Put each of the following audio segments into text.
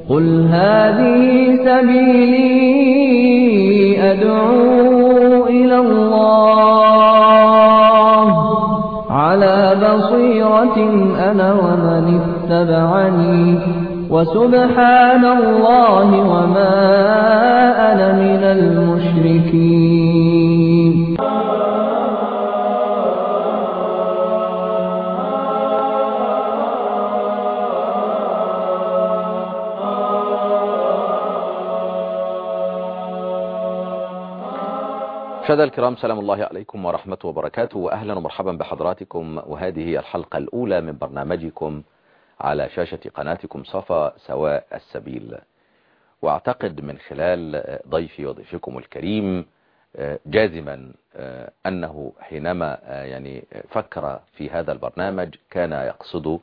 قل هذه سبيلي أدعو إلى الله على بصيرة أنا ومن اتبعني وسبحان الله وما أنا من المشركين مشاهدينا الكرام سلام الله عليكم ورحمة وبركاته وأهلا ومرحبا بحضراتكم وهذه الحلقة الأولى من برنامجكم على شاشة قناتكم صفا سواء السبيل واعتقد من خلال ضيفي وضيفكم الكريم جازما أنه حينما يعني فكر في هذا البرنامج كان يقصد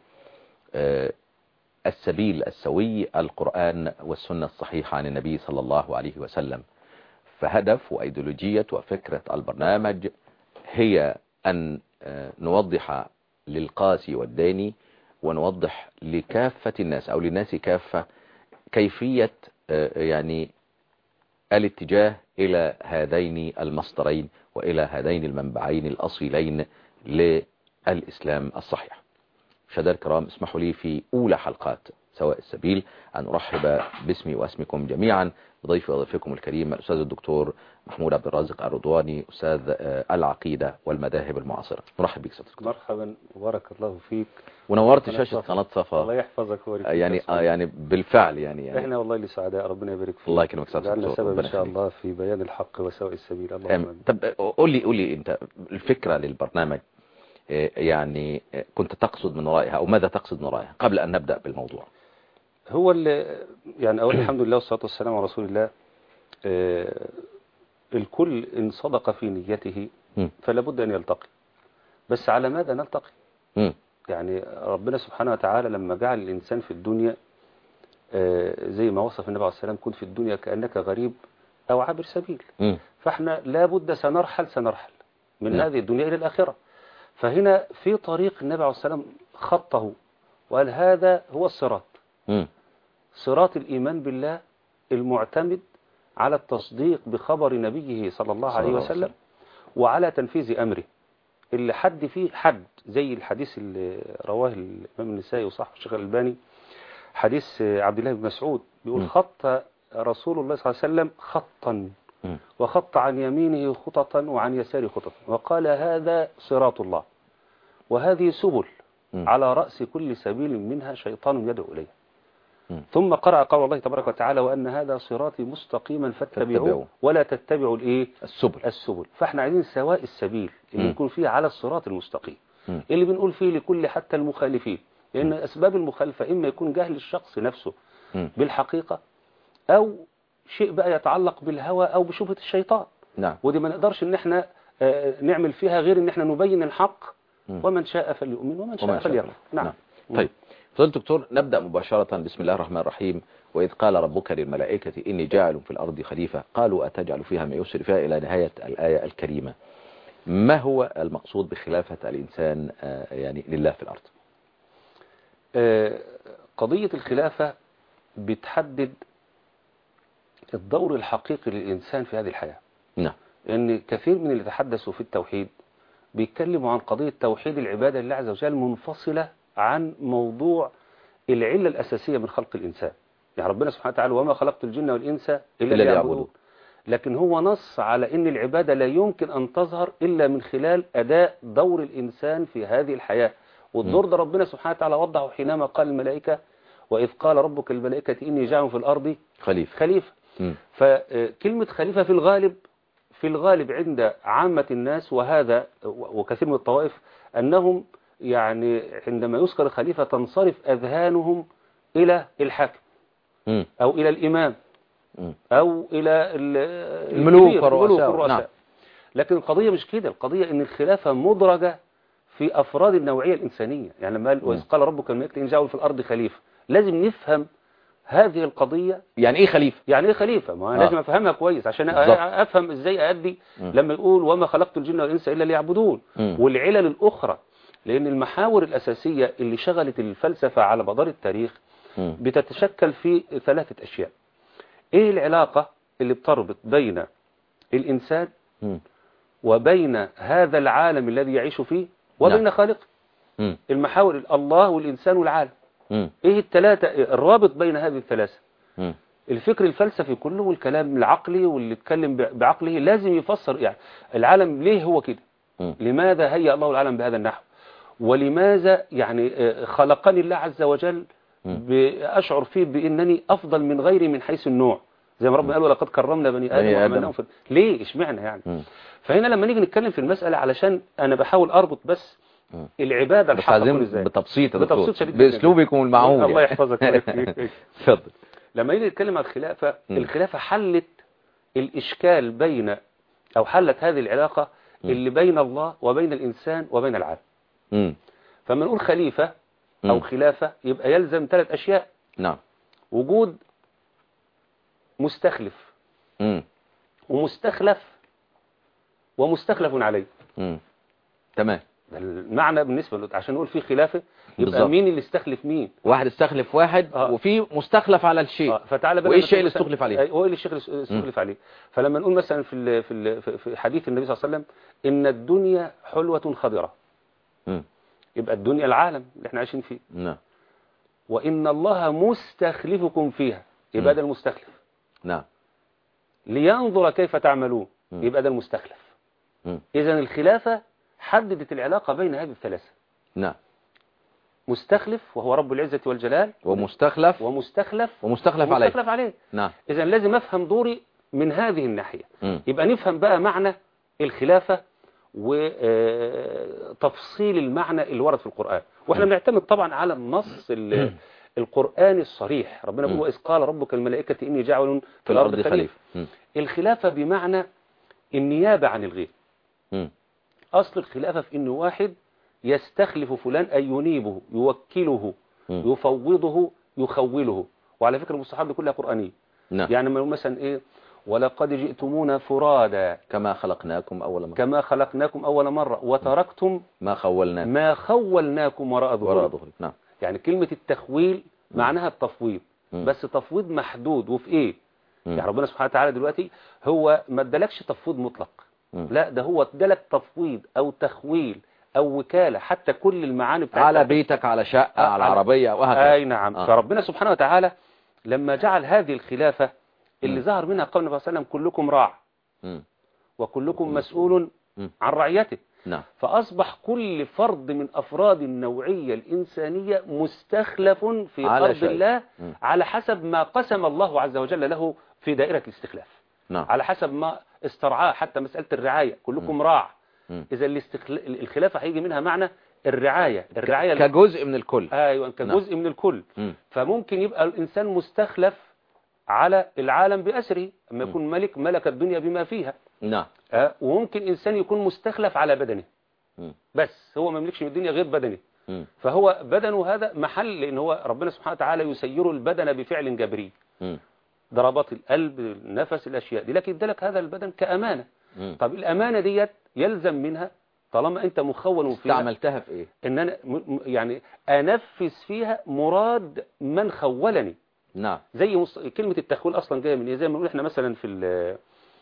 السبيل السوي القرآن والسنة الصحيحة عن النبي صلى الله عليه وسلم فهدف وأيديولوجية وفكرة البرنامج هي أن نوضح للقاسي والداني ونوضح لكافة الناس أو للناس كافة كيفية يعني الاتجاه إلى هذين المصدرين وإلى هذين المنبعين الأصيلين للإسلام الصحيح مشاهدينا الكرام اسمحوا لي في أولى حلقات سواء السبيل أن أرحب باسمي واسمكم جميعا بضيفي وضيفكم الكريم الأستاذ الدكتور محمود عبد الرازق الرضواني أستاذ العقيدة والمذاهب المعاصرة مرحب بك سيدنا مرحبا وبارك الله فيك ونورت شاشة قناة صفا الله يحفظك ويبارك يعني آه يعني بالفعل يعني, يعني احنا والله اللي سعداء ربنا يبارك فيك الله يكرمك سعادة جعلنا الدكتور سبب ان ربنا شاء يخليك. الله في بيان الحق وسواء السبيل اللهم آمين. آمين. طب قول لي قول لي انت الفكرة للبرنامج آه، يعني آه، كنت تقصد من ورائها او ماذا تقصد من ورائها قبل ان نبدأ بالموضوع هو اللي يعني اول الحمد لله والصلاه والسلام على رسول الله آه، الكل ان صدق في نيته مم. فلا بد ان يلتقي بس على ماذا نلتقي مم. يعني ربنا سبحانه وتعالى لما جعل الإنسان في الدنيا آه، زي ما وصف النبي عليه السلام كن في الدنيا كأنك غريب أو عابر سبيل مم. فاحنا لابد سنرحل سنرحل من نعم. هذه الدنيا إلى الآخرة فهنا في طريق النبي عليه السلام خطه وقال هذا هو الصراط مم. صراط الإيمان بالله المعتمد على التصديق بخبر نبيه صلى الله صلى عليه الله عليه وسلم وعلى تنفيذ أمره اللي حد فيه حد زي الحديث اللي رواه الإمام النسائي وصححه الشيخ الألباني حديث عبد الله بن مسعود بيقول م. خط رسول الله صلى الله عليه وسلم خطا مم. وخط عن يمينه خططا وعن يساره خططا وقال هذا صراط الله وهذه سبل مم. على رأس كل سبيل منها شيطان يدعو إليه مم. ثم قرأ قول الله تبارك وتعالى وأن هذا صراطي مستقيما فاتبعوه. فاتبعوه ولا تتبعوا الإيه السبل السبل فاحنا عايزين سواء السبيل اللي مم. يكون فيه على الصراط المستقيم مم. اللي بنقول فيه لكل حتى المخالفين لأن أسباب المخالفة إما يكون جهل الشخص نفسه مم. بالحقيقة أو شيء بقى يتعلق بالهوى أو بشبهة الشيطان نعم ودي ما نقدرش ان احنا آه، نعمل فيها غير ان احنا نبين الحق مم. ومن شاء فليؤمن ومن شاء ومن شاء فليكفر نعم طيب فضل دكتور نبدأ مباشرة بسم الله الرحمن الرحيم وإذ قال ربك للملائكة إني جاعل في الأرض خليفة قالوا أتجعل فيها من يسر فيها إلى نهاية الآية الكريمة ما هو المقصود بخلافة الإنسان آه، يعني لله في الأرض آه، قضية الخلافة بتحدد الدور الحقيقي للإنسان في هذه الحياة نعم لأن كثير من اللي تحدثوا في التوحيد بيتكلموا عن قضية توحيد العبادة لله عز وجل منفصلة عن موضوع العلة الأساسية من خلق الإنسان يعني ربنا سبحانه وتعالى وما خلقت الجن والإنس إلا إلا ليعبدون ليعبدون. لكن هو نص على أن العبادة لا يمكن أن تظهر إلا من خلال أداء دور الإنسان في هذه الحياة والدور ده ربنا سبحانه وتعالى وضعه حينما قال الملائكة وإذ قال ربك الملائكة إني جاعل في الأرض خليفة خليفة مم. فكلمة خليفة في الغالب في الغالب عند عامة الناس وهذا وكثير من الطوائف أنهم يعني عندما يذكر الخليفة تنصرف أذهانهم إلى الحاكم مم. أو إلى الإمام مم. أو إلى ال- الملوك الكبير، والرؤساء. الملوك نعم. لكن القضية مش كده القضية أن الخلافة مدرجة في أفراد النوعية الإنسانية يعني لما قال وإذ قال ربك الملائكة إن جعلوا في الأرض خليفة لازم نفهم هذه القضية يعني إيه خليفة يعني ايه خليفة ما آه. آه. لازم افهمها كويس عشان أ- بالظبط. افهم ازاي ادي مم. لما يقول وما خلقت الجن والانس الا ليعبدون مم. والعلل الاخرى لان المحاور الاساسية اللي شغلت الفلسفة على مدار التاريخ مم. بتتشكل في ثلاثة أشياء إيه العلاقة اللي بتربط بين الإنسان مم. وبين هذا العالم الذي يعيش فيه وبين نعم. خالقه مم. المحاور الله والإنسان والعالم مم. إيه الثلاثة الرابط بين هذه الثلاثة مم. الفكر الفلسفي كله والكلام العقلي واللي يتكلم ب- بعقله لازم يفسر يعني العالم ليه هو كده مم. لماذا هيأ الله العالم بهذا النحو ولماذا يعني آه، خلقني الله عز وجل مم. ب- أشعر فيه بأنني أفضل من غيري من حيث النوع زي ما ربنا قال ولقد كرمنا بني آدم بني آدم. وحملناهم في ليه اشمعنى يعني مم. فهنا لما نيجي نتكلم في المسألة علشان أنا بحاول أربط بس مم. العبادة بس الحق عايزين تكون إزاي بتبسيط يا دكتور. بتبسيط شديد جداً. باسلوبكم المعهود الله يعني. يحفظك ويكفيك. اتفضل لما يجي نتكلم عن الخلافة مم. الخلافة حلت الإشكال بين أو حلت هذه العلاقة مم. اللي بين الله وبين الإنسان وبين العالم مم. فلما نقول خليفة أو مم. خلافة يبقى يلزم ثلاث أشياء نعم وجود مستخلف مم. ومستخلف ومستخلف عليه مم. تمام ده المعنى بالنسبة له عشان نقول في خلافة يبقى بالظبط. مين اللي استخلف مين واحد استخلف واحد آه. وفي مستخلف على الشيء آه، فتعالى بقى وإيه مثلا- الشيء اللي مثلا- استخلف عليه؟ أي- وايه اللي الشيء اللي استخلف عليه فلما نقول مثلا في ال في ال في حديث النبي صلى الله عليه وسلم ان الدنيا حلوة خضرة مم. يبقى الدنيا العالم اللي احنا عايشين فيه نعم وان الله مستخلفكم فيها يبقى مم. ده المستخلف نعم لينظر كيف تعملون مم. يبقى ده المستخلف مم. اذا الخلافة حددت العلاقة بين هذه الثلاثة نعم مستخلف وهو رب العزة والجلال ومستخلف ومستخلف ومستخلف عليه ومستخلف عليه نعم إذا لازم أفهم دوري من هذه الناحية مم. يبقى نفهم بقى معنى الخلافة وتفصيل المعنى اللي ورد في القرآن واحنا مم. بنعتمد طبعا على النص ال- القرآني الصريح ربنا مم. بيقول إذ قال ربك الملائكة إني جاعل في الأرض خليفة مم. الخلافة بمعنى النيابة عن الغير مم. أصل الخلافة في إن واحد يستخلف فلان أي ينيبه يوكله مم. يفوضه يخوله وعلى فكرة المصطلحات دي كلها قرآنية نعم يعني لما نقول مثلا إيه ولقد جئتمونا فرادا كما خلقناكم أول مرة كما خلقناكم أول مرة وتركتم ما خولنا ما خولناكم وراء وراء ظهوركم ظهرك نعم يعني كلمة التخويل معناها التفويض مم. بس تفويض محدود وفي إيه مم. يعني ربنا سبحانه وتعالى دلوقتي هو ما ادالكش تفويض مطلق مم. لا ده هو ادالك تفويض أو تخويل أو وكالة حتى كل المعاني بتاعتها على بيتك على شقة آه، على على- عربية وهكذا أي نعم آه. فربنا سبحانه وتعالى لما جعل هذه الخلافة اللي مم. ظهر منها قول النبي صلى الله عليه وسلم كلكم راع مم. وكلكم مسؤول مم. عن رعيته نعم فأصبح كل فرد من أفراد النوعية الإنسانية مستخلف في على أرض شيء. الله مم. على حسب ما قسم الله عز وجل له في دائرة الاستخلاف نعم على حسب ما استرعاه حتى مسألة الرعاية كلكم راع مم. إذا الاستخل... الخلافة هيجي منها معنى الرعاية الرعاية كجزء من الكل أيوة كجزء من الكل مم. فممكن يبقى الإنسان مستخلف على العالم بأسره أما مم. يكون ملك ملك الدنيا بما فيها نعم آه، وممكن إنسان يكون مستخلف على بدنه مم. بس هو ما يملكش من الدنيا غير بدنه مم. فهو بدنه هذا محل لأن هو ربنا سبحانه وتعالى يسير البدن بفعل جبري مم. ضربات القلب النفس الأشياء دي لكن ادالك هذا البدن كأمانة مم. طب الأمانة ديت يلزم منها طالما أنت مخول فيها استعملتها في ايه إن أنا م- م- يعني أنفذ فيها مراد من خولني نعم زي مص... كلمة التخويل أصلا جاية من إيه زي ما نقول إحنا مثلا في ال-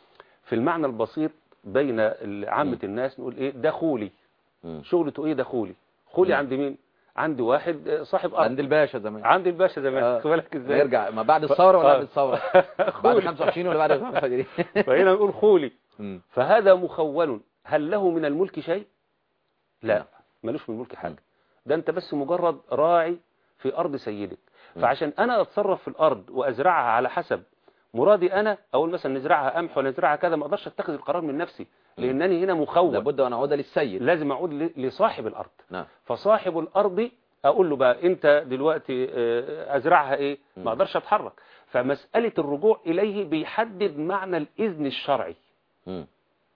في المعنى البسيط بين ال- عامة الناس نقول إيه دخولي مم. شغلته إيه دخولي خولي مم. عند مين عند واحد آه، صاحب أرض عند الباشا زمان عند الباشا زمان آه. خد بالك إزاي نرجع ما بعد الثورة ولا آه. قبل الثورة بعد خولي. 25 ولا بعد 25 فهنا نقول خولي مم. فهذا مخول هل له من الملك شيء لا. لا ملوش من الملك حاجة ده انت بس مجرد راعي في ارض سيدك م. فعشان انا اتصرف في الارض وازرعها على حسب مرادي انا اقول مثلا نزرعها قمح ولا نزرعها كذا ما اقدرش اتخذ القرار من نفسي لانني هنا مخول لابد ان اعود للسيد لازم اعود ل- لصاحب الارض نعم فصاحب الارض اقول له بقى انت دلوقتي آه، ازرعها ايه م. ما اقدرش اتحرك فمسألة الرجوع اليه بيحدد معنى الاذن الشرعي مم.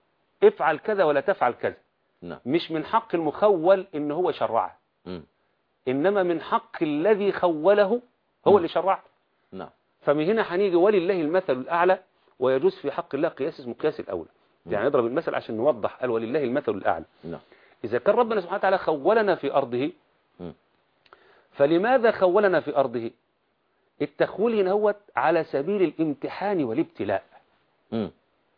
افعل كذا ولا تفعل كذا نعم مش من حق المخول ان هو يشرعها مم. انما من حق الذي خوله هو م. اللي شرعها نعم فمن هنا هنيجي ولله المثل الاعلى ويجوز في حق الله قياس اسمه قياس الاولى م. يعني نضرب المثل عشان نوضح قال ولله المثل الاعلى نعم اذا كان ربنا سبحانه وتعالى خولنا في ارضه م. فلماذا خولنا في ارضه التخويل هنا هو على سبيل الامتحان والابتلاء مم.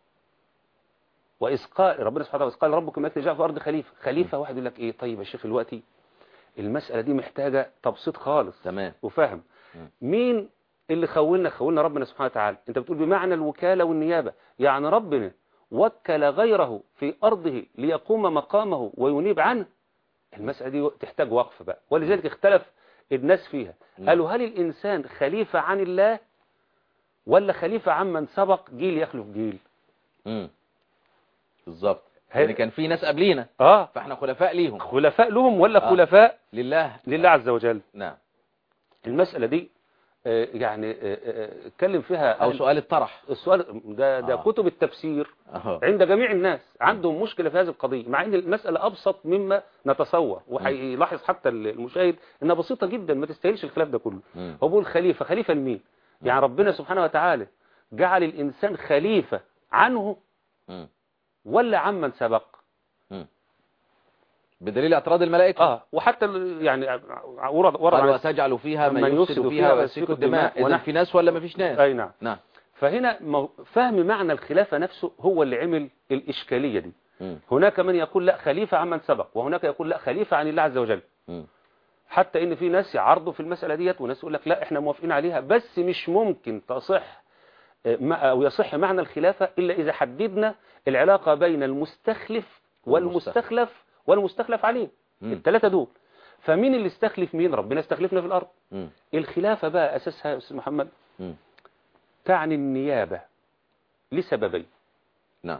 وإذ قال ربنا سبحانه وتعالى قال ربكم مثل جاء في الأرض خليفة خليفة واحد يقول لك إيه طيب يا شيخ دلوقتي المسألة دي محتاجة تبسيط خالص تمام وفهم مم. مين اللي خولنا خولنا ربنا سبحانه وتعالى انت بتقول بمعنى الوكالة والنيابة يعني ربنا وكل غيره في أرضه ليقوم مقامه وينيب عنه المسألة دي تحتاج وقف بقى ولذلك اختلف الناس فيها مم. قالوا هل الإنسان خليفة عن الله ولا خليفة عن من سبق جيل يخلف جيل مم. بالظبط هي- يعني كان في ناس قبلينا اه فاحنا خلفاء ليهم خلفاء لهم ولا آه. خلفاء لله لله عز وجل نعم المسألة دي آه، يعني آه، آه، اتكلم فيها او أهل- سؤال الطرح السؤال ده ده آه. كتب التفسير اهو عند جميع الناس عندهم مشكلة في هذه القضية مع ان المسألة ابسط مما نتصور وهيلاحظ حتى المشاهد انها بسيطة جدا ما تستاهلش الخلاف ده كله مم. هو بيقول خليفة خليفة لمين يعني ربنا سبحانه وتعالى جعل الانسان خليفة عنه مم. ولا عمن سبق مم. بدليل اعتراض الملائكة اه وحتى ال- يعني ورد ورد قال عن- وتجعل فيها من من يفسد يفسد فيها فيها ويسفك ويسفك الدماء الدماء اذا ونحن- في ناس ولا ما فيش ناس اي نعم نعم فهنا مو- فهم معنى الخلافة نفسه هو اللي عمل الإشكالية دي مم. هناك من يقول لا خليفة عمن سبق وهناك يقول لا خليفة عن الله عز وجل مم. حتى ان في ناس يعرضوا في المسألة ديت وناس يقول لك لا احنا موافقين عليها بس مش ممكن تصح آه، ما- او يصح معنى الخلافة الا اذا حددنا العلاقة بين المستخلف والمستخلف والمستخلف عليه مم. الثلاثة دول فمين اللي استخلف مين ربنا استخلفنا في الارض مم. الخلافة بقى اساسها يا استاذ محمد مم. تعني النيابة لسببين نعم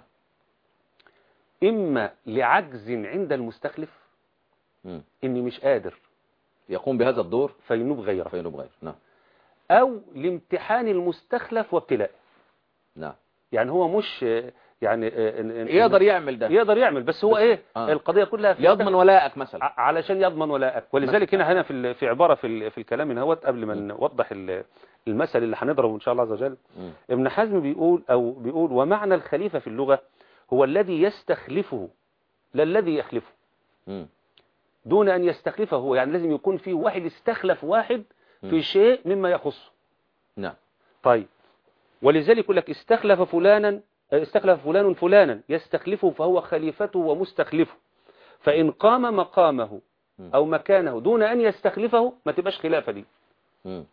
إما لعجز عند المستخلف مم. إني مش قادر يقوم بهذا الدور فينوب غيره فينوب غيره نعم أو لامتحان المستخلف وابتلاء نعم يعني هو مش آه، يعني آه، إن- إن- يقدر يعمل ده يقدر يعمل بس هو إيه آه. القضية كلها في يضمن ولاءك مثلا ع- علشان يضمن ولاءك ولذلك هنا هنا في ال- في عبارة في ال- في الكلام هنا هوت قبل ما نوضح ال- المثل اللي هنضربه إن شاء الله عز وجل مم. ابن حزم بيقول أو بيقول ومعنى الخليفة في اللغة هو الذي يستخلفه لا الذي يخلفه مم. دون أن يستخلفه هو يعني لازم يكون في واحد استخلف واحد مم. في شيء مما يخصه نعم طيب ولذلك يقول لك استخلف فلانا استخلف فلان فلانا يستخلفه فهو خليفته ومستخلفه فإن قام مقامه مم. أو مكانه دون أن يستخلفه ما تبقاش خلافة دي مم.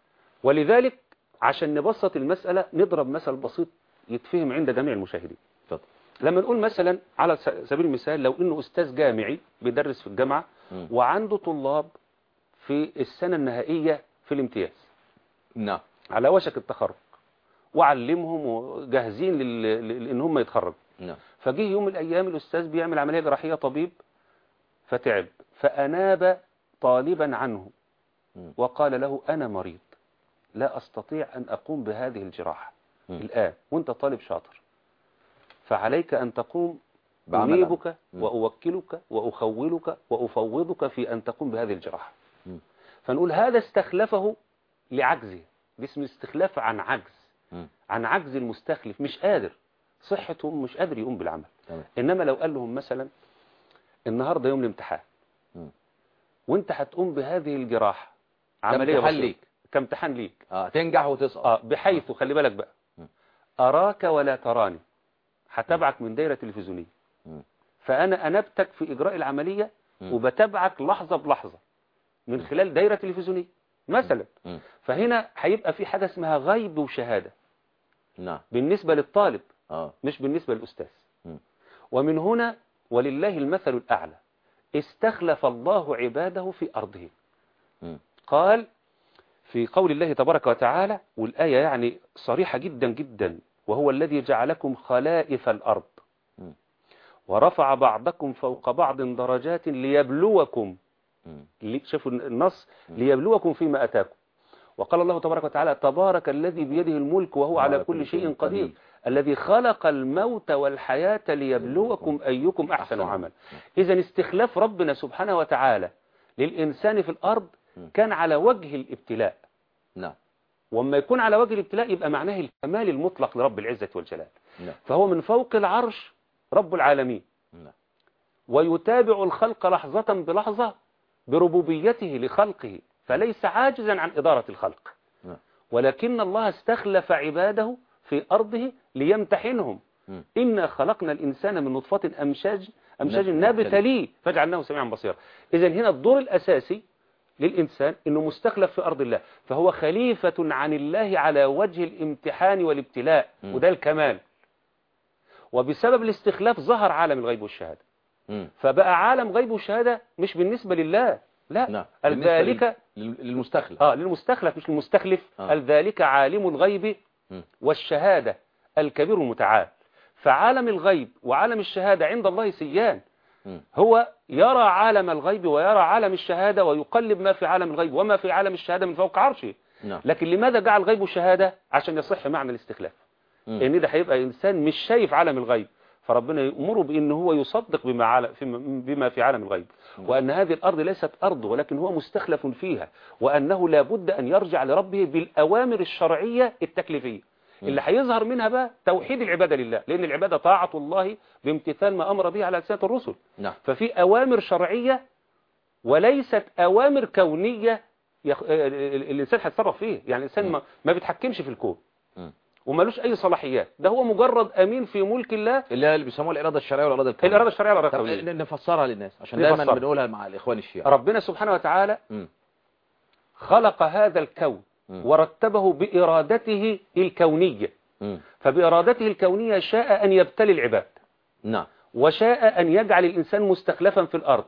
ولذلك عشان نبسط المسألة نضرب مثل بسيط يتفهم عند جميع المشاهدين اتفضل لما نقول مثلا على س- سبيل المثال لو انه استاذ جامعي بيدرس في الجامعة مم. وعنده طلاب في السنة النهائية في الامتياز نعم على وشك التخرج وعلمهم وجاهزين لل- لل- ان هم يتخرجوا نعم فجه يوم من الايام الاستاذ بيعمل عملية جراحية طبيب فتعب فاناب طالبا عنه مم. وقال له انا مريض لا استطيع ان اقوم بهذه الجراحة مم. الان وانت طالب شاطر فعليك ان تقوم بعمل أنيبك مم. وأوكلك وأخولك وأفوضك في أن تقوم بهذه الجراحة مم. فنقول هذا استخلفه لعجزه دي اسمه استخلاف عن عجز مم. عن عجز المستخلف مش قادر صحته مش قادر يقوم بالعمل تمام إنما لو قال لهم مثلا النهاردة يوم الامتحان مم. وانت هتقوم بهذه الجراحة عملية كامتحان بسيطة. ليك. كامتحان ليك اه تنجح وتسقط آه بحيث خلي بالك بقى مم. أراك ولا تراني هتابعك من دايرة تلفزيونية مم. فأنا أنبتك في إجراء العملية مم. وبتابعك لحظة بلحظة من خلال دايرة تلفزيونية مثلا مم. فهنا هيبقى في حاجة اسمها غيب وشهادة نعم بالنسبة للطالب اه مش بالنسبة للأستاذ مم. ومن هنا ولله المثل الأعلى استخلف الله عباده في أرضه مم. قال في قول الله تبارك وتعالى والآية يعني صريحة جدا جدا وهو الذي جعلكم خلائف الأرض مم. ورفع بعضكم فوق بعض درجات ليبلوكم مم. لي- شوفوا النص ليبلوكم فيما أتاكم وقال الله تبارك وتعالى تبارك الذي بيده الملك وهو على كل شيء قدير الذي خلق الموت والحياة ليبلوكم أيكم أحسن أحسن عمل إذا استخلاف ربنا سبحانه وتعالى للإنسان في الأرض كان على وجه الابتلاء نعم وما يكون على وجه الابتلاء يبقى معناه الكمال المطلق لرب العزة والجلال نعم فهو من فوق العرش رب العالمين نعم ويتابع الخلق لحظة بلحظة بربوبيته لخلقه فليس عاجزا عن إدارة الخلق نعم. ولكن الله استخلف عباده في أرضه ليمتحنهم مم. إنا خلقنا الإنسان من نطفة أمشاج أمشاج نبتليه. نبتليه فجعلناه سميعا بصيرا إذا هنا الدور الأساسي للإنسان أنه مستخلف في أرض الله فهو خليفة عن الله على وجه الامتحان والابتلاء مم. وده الكمال وبسبب الاستخلاف ظهر عالم الغيب والشهادة مم. فبقى عالم غيب والشهادة مش بالنسبة لله لا نعم بالنسبة ذلك لل- للمستخلف اه للمستخلف مش للمستخلف آه. آه. ذلك عالم الغيب مم. والشهادة الكبير المتعال فعالم الغيب وعالم الشهادة عند الله سيان مم. هو يرى عالم الغيب ويرى عالم الشهادة ويقلب ما في عالم الغيب وما في عالم الشهادة من فوق عرشه نعم لكن لماذا جعل الغيب والشهادة عشان يصح معنى الاستخلاف مم. ان ده هيبقى انسان مش شايف عالم الغيب فربنا يأمره بأن هو يصدق بما, عالم بما في عالم الغيب وأن هذه الأرض ليست أرضه ولكن هو مستخلف فيها وأنه لابد أن يرجع لربه بالأوامر الشرعية التكليفية اللي هيظهر منها بقى توحيد العبادة لله لأن العبادة طاعة الله بامتثال ما أمر به على لسانة الرسل نعم ففي أوامر شرعية وليست أوامر كونية يخ... آه، الإنسان هيتصرف فيه يعني الإنسان ما, ما بيتحكمش في الكون مم. ومالوش أي صلاحيات ده هو مجرد أمين في ملك الله اللي هي اللي بيسموها الإرادة الشرعية والإرادة الكونية الإرادة الشرعية طب والإرادة الكونية ن- نفسرها للناس عشان دايما نفسرها. بنقولها مع الإخوان الشيعة ربنا سبحانه وتعالى مم. خلق هذا الكون مم. ورتبه بإرادته الكونية مم. فبإرادته الكونية شاء أن يبتلي العباد نعم وشاء أن يجعل الإنسان مستخلفا في الأرض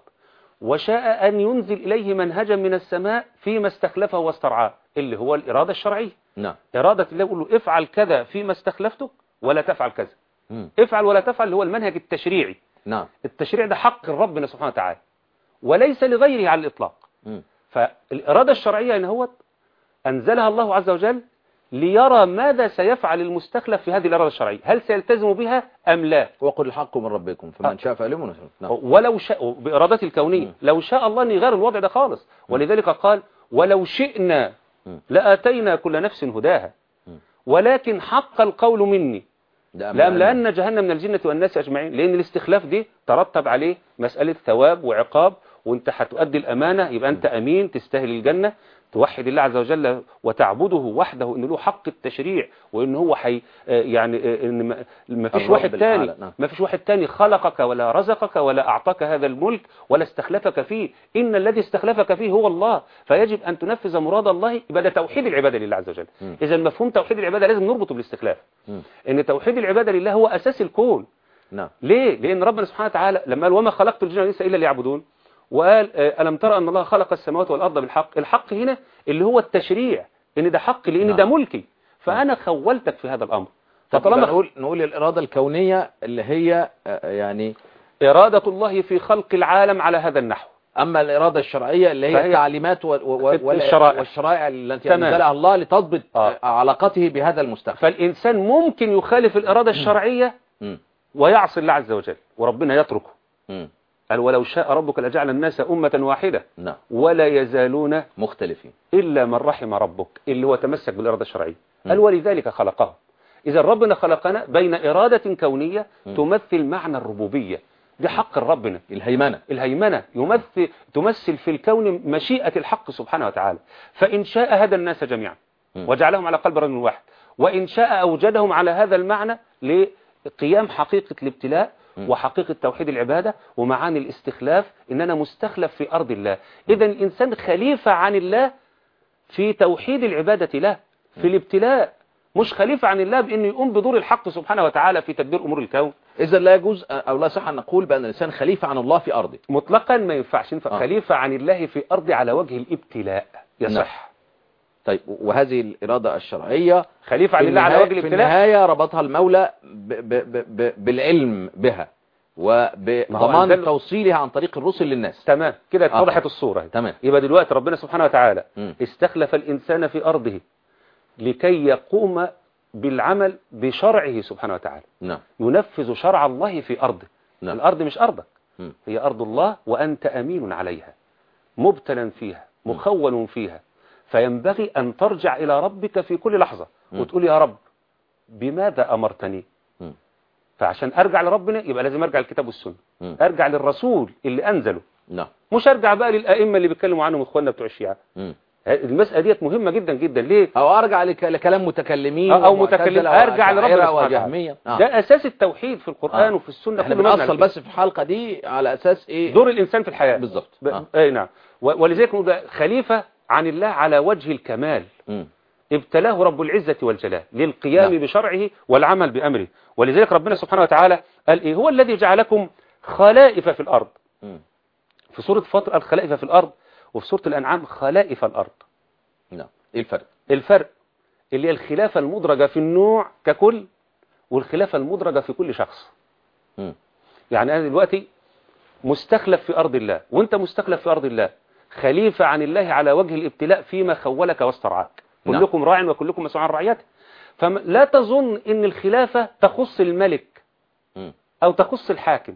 وشاء أن ينزل إليه منهجا من السماء فيما استخلفه واسترعاه اللي هو الإرادة الشرعية نعم إرادة الله يقول له افعل كذا فيما استخلفتك ولا تفعل كذا مم. افعل ولا تفعل اللي هو المنهج التشريعي نعم التشريع ده حق ربنا سبحانه وتعالى وليس لغيره على الإطلاق مم. فالإرادة الشرعية إن هو أنزلها الله عز وجل ليرى ماذا سيفعل المستخلف في هذه الإرادة الشرعية هل سيلتزم بها أم لا وقل الحق من ربكم فمن آه. شاء فليؤمن ومن شاء نعم ولو شاء بإرادته الكونية مم. لو شاء الله أن يغير الوضع ده خالص ولذلك قال ولو شئنا مم. لآتينا كل نفس هداها مم. ولكن حق القول مني ده أمر لأملأن جهنم من الجنة والناس أجمعين لأن الاستخلاف دي ترتب عليه مسألة ثواب وعقاب وانت هتؤدي الأمانة يبقى أنت أمين تستاهل الجنة توحد الله عز وجل وتعبده وحده إن له حق التشريع وإن هو حي آه يعني آه إن ما- ما فيش الرب واحد تاني الأعلى، نعم. ما فيش واحد تاني خلقك ولا رزقك ولا أعطاك هذا الملك ولا استخلفك فيه إن الذي استخلفك فيه هو الله فيجب أن تنفذ مراد الله يبقى ده توحيد العبادة لله عز وجل مم. إذا مفهوم توحيد العبادة لازم نربطه بالاستخلاف مم. ان توحيد العبادة لله هو أساس الكون نعم ليه؟ لأن ربنا سبحانه وتعالى لما قال وما خلقت الجن والإنس إلا ليعبدون وقال آه، ألم ترى أن الله خلق السماوات والأرض بالحق الحق هنا اللي هو التشريع إن ده حق لأن نعم. ده ملكي فأنا خولتك في هذا الأمر طب يبقى فطالما نقول نقول الإرادة الكونية اللي هي آه، يعني إرادة الله في خلق العالم على هذا النحو أما الإرادة الشرعية اللي هي فهي- التعليمات و- و- وال- الشرائع. والشرائع التي تمام. أنزلها الله لتضبط آه. آه، علاقته بهذا المستخلف فالإنسان ممكن يخالف الإرادة الشرعية مم. ويعصي الله عز وجل وربنا يتركه مم. قال ولو شاء ربك لجعل الناس أمة واحدة نعم ولا يزالون مختلفين إلا من رحم ربك اللي هو تمسك بالإرادة الشرعية م. قال ولذلك خلقهم إذا ربنا خلقنا بين إرادة كونية م. تمثل معنى الربوبية دي حق ربنا الهيمنة الهيمنة يمثل تمثل في الكون مشيئة الحق سبحانه وتعالى فإن شاء هدى الناس جميعا م. وجعلهم على قلب رجل واحد وإن شاء أوجدهم على هذا المعنى لقيام حقيقة الابتلاء م. وحقيقة توحيد العبادة ومعاني الاستخلاف إن أنا مستخلف في أرض الله إذا الإنسان خليفة عن الله في توحيد العبادة له في الابتلاء مش خليفة عن الله بأنه يقوم بدور الحق سبحانه وتعالى في تدبير أمور الكون إذا لا يجوز أو لا صح أن نقول بأن الإنسان خليفة عن الله في أرضه مطلقا ما ينفعش ينفع آه. خليفة عن الله في أرض على وجه الابتلاء يصح طيب وهذه الإرادة الشرعية خليفة عن في الله على النهاية- وجه في الابتلاء النهاية ربطها المولى ب ب ب ب بالعلم بها ما هو وبضمان أنزل- توصيلها عن طريق الرسل للناس تمام كده آه. اتضحت الصورة اهي. تمام يبقى دلوقتي ربنا سبحانه وتعالى مم. استخلف الإنسان في أرضه لكي يقوم بالعمل بشرعه سبحانه وتعالى نعم ينفذ شرع الله في أرضه نعم. الأرض مش أرضك مم. هي أرض الله وأنت أمين عليها مبتلا فيها مخول فيها فينبغي أن ترجع إلى ربك في كل لحظة مم. وتقول يا رب بماذا أمرتني مم. فعشان أرجع لربنا يبقى لازم أرجع للكتاب والسنة مم. أرجع للرسول اللي أنزله نعم مش أرجع بقى للأئمة اللي بيتكلموا عنهم إخواننا بتوع الشيعة مم. المسألة ديت مهمة جدا جدا ليه او ارجع لك- لكلام متكلمين او متكلم ومعتزلة ارجع لربنا وأشاعرة سبحانه وتعالى. وجهمية آه. ده اساس التوحيد في القرآن آه. وفي السنة احنا كله مبني بنأصل على كده. بس في الحلقة دي على اساس ايه دور الانسان في الحياة بالظبط ب... آه. اي نعم و- ولذلك نقول ده خليفة عن الله على وجه الكمال مم. ابتلاه رب العزة والجلال للقيام نعم. بشرعه والعمل بأمره ولذلك ربنا سبحانه وتعالى قال إيه هو الذي جعلكم خلائف في الأرض مم. في سورة فاطر قال خلائف في الأرض وفي سورة الأنعام خلائف الأرض نعم ايه الفرق الفرق اللي هي الخلافة المدرجة في النوع ككل والخلافة المدرجة في كل شخص مم. يعني أنا دلوقتي مستخلف في أرض الله وأنت مستخلف في أرض الله خليفة عن الله على وجه الابتلاء فيما خولك واسترعاك نعم. كلكم راع وكلكم مسؤول عن رعيته فلا تظن ان الخلافة تخص الملك مم. او تخص الحاكم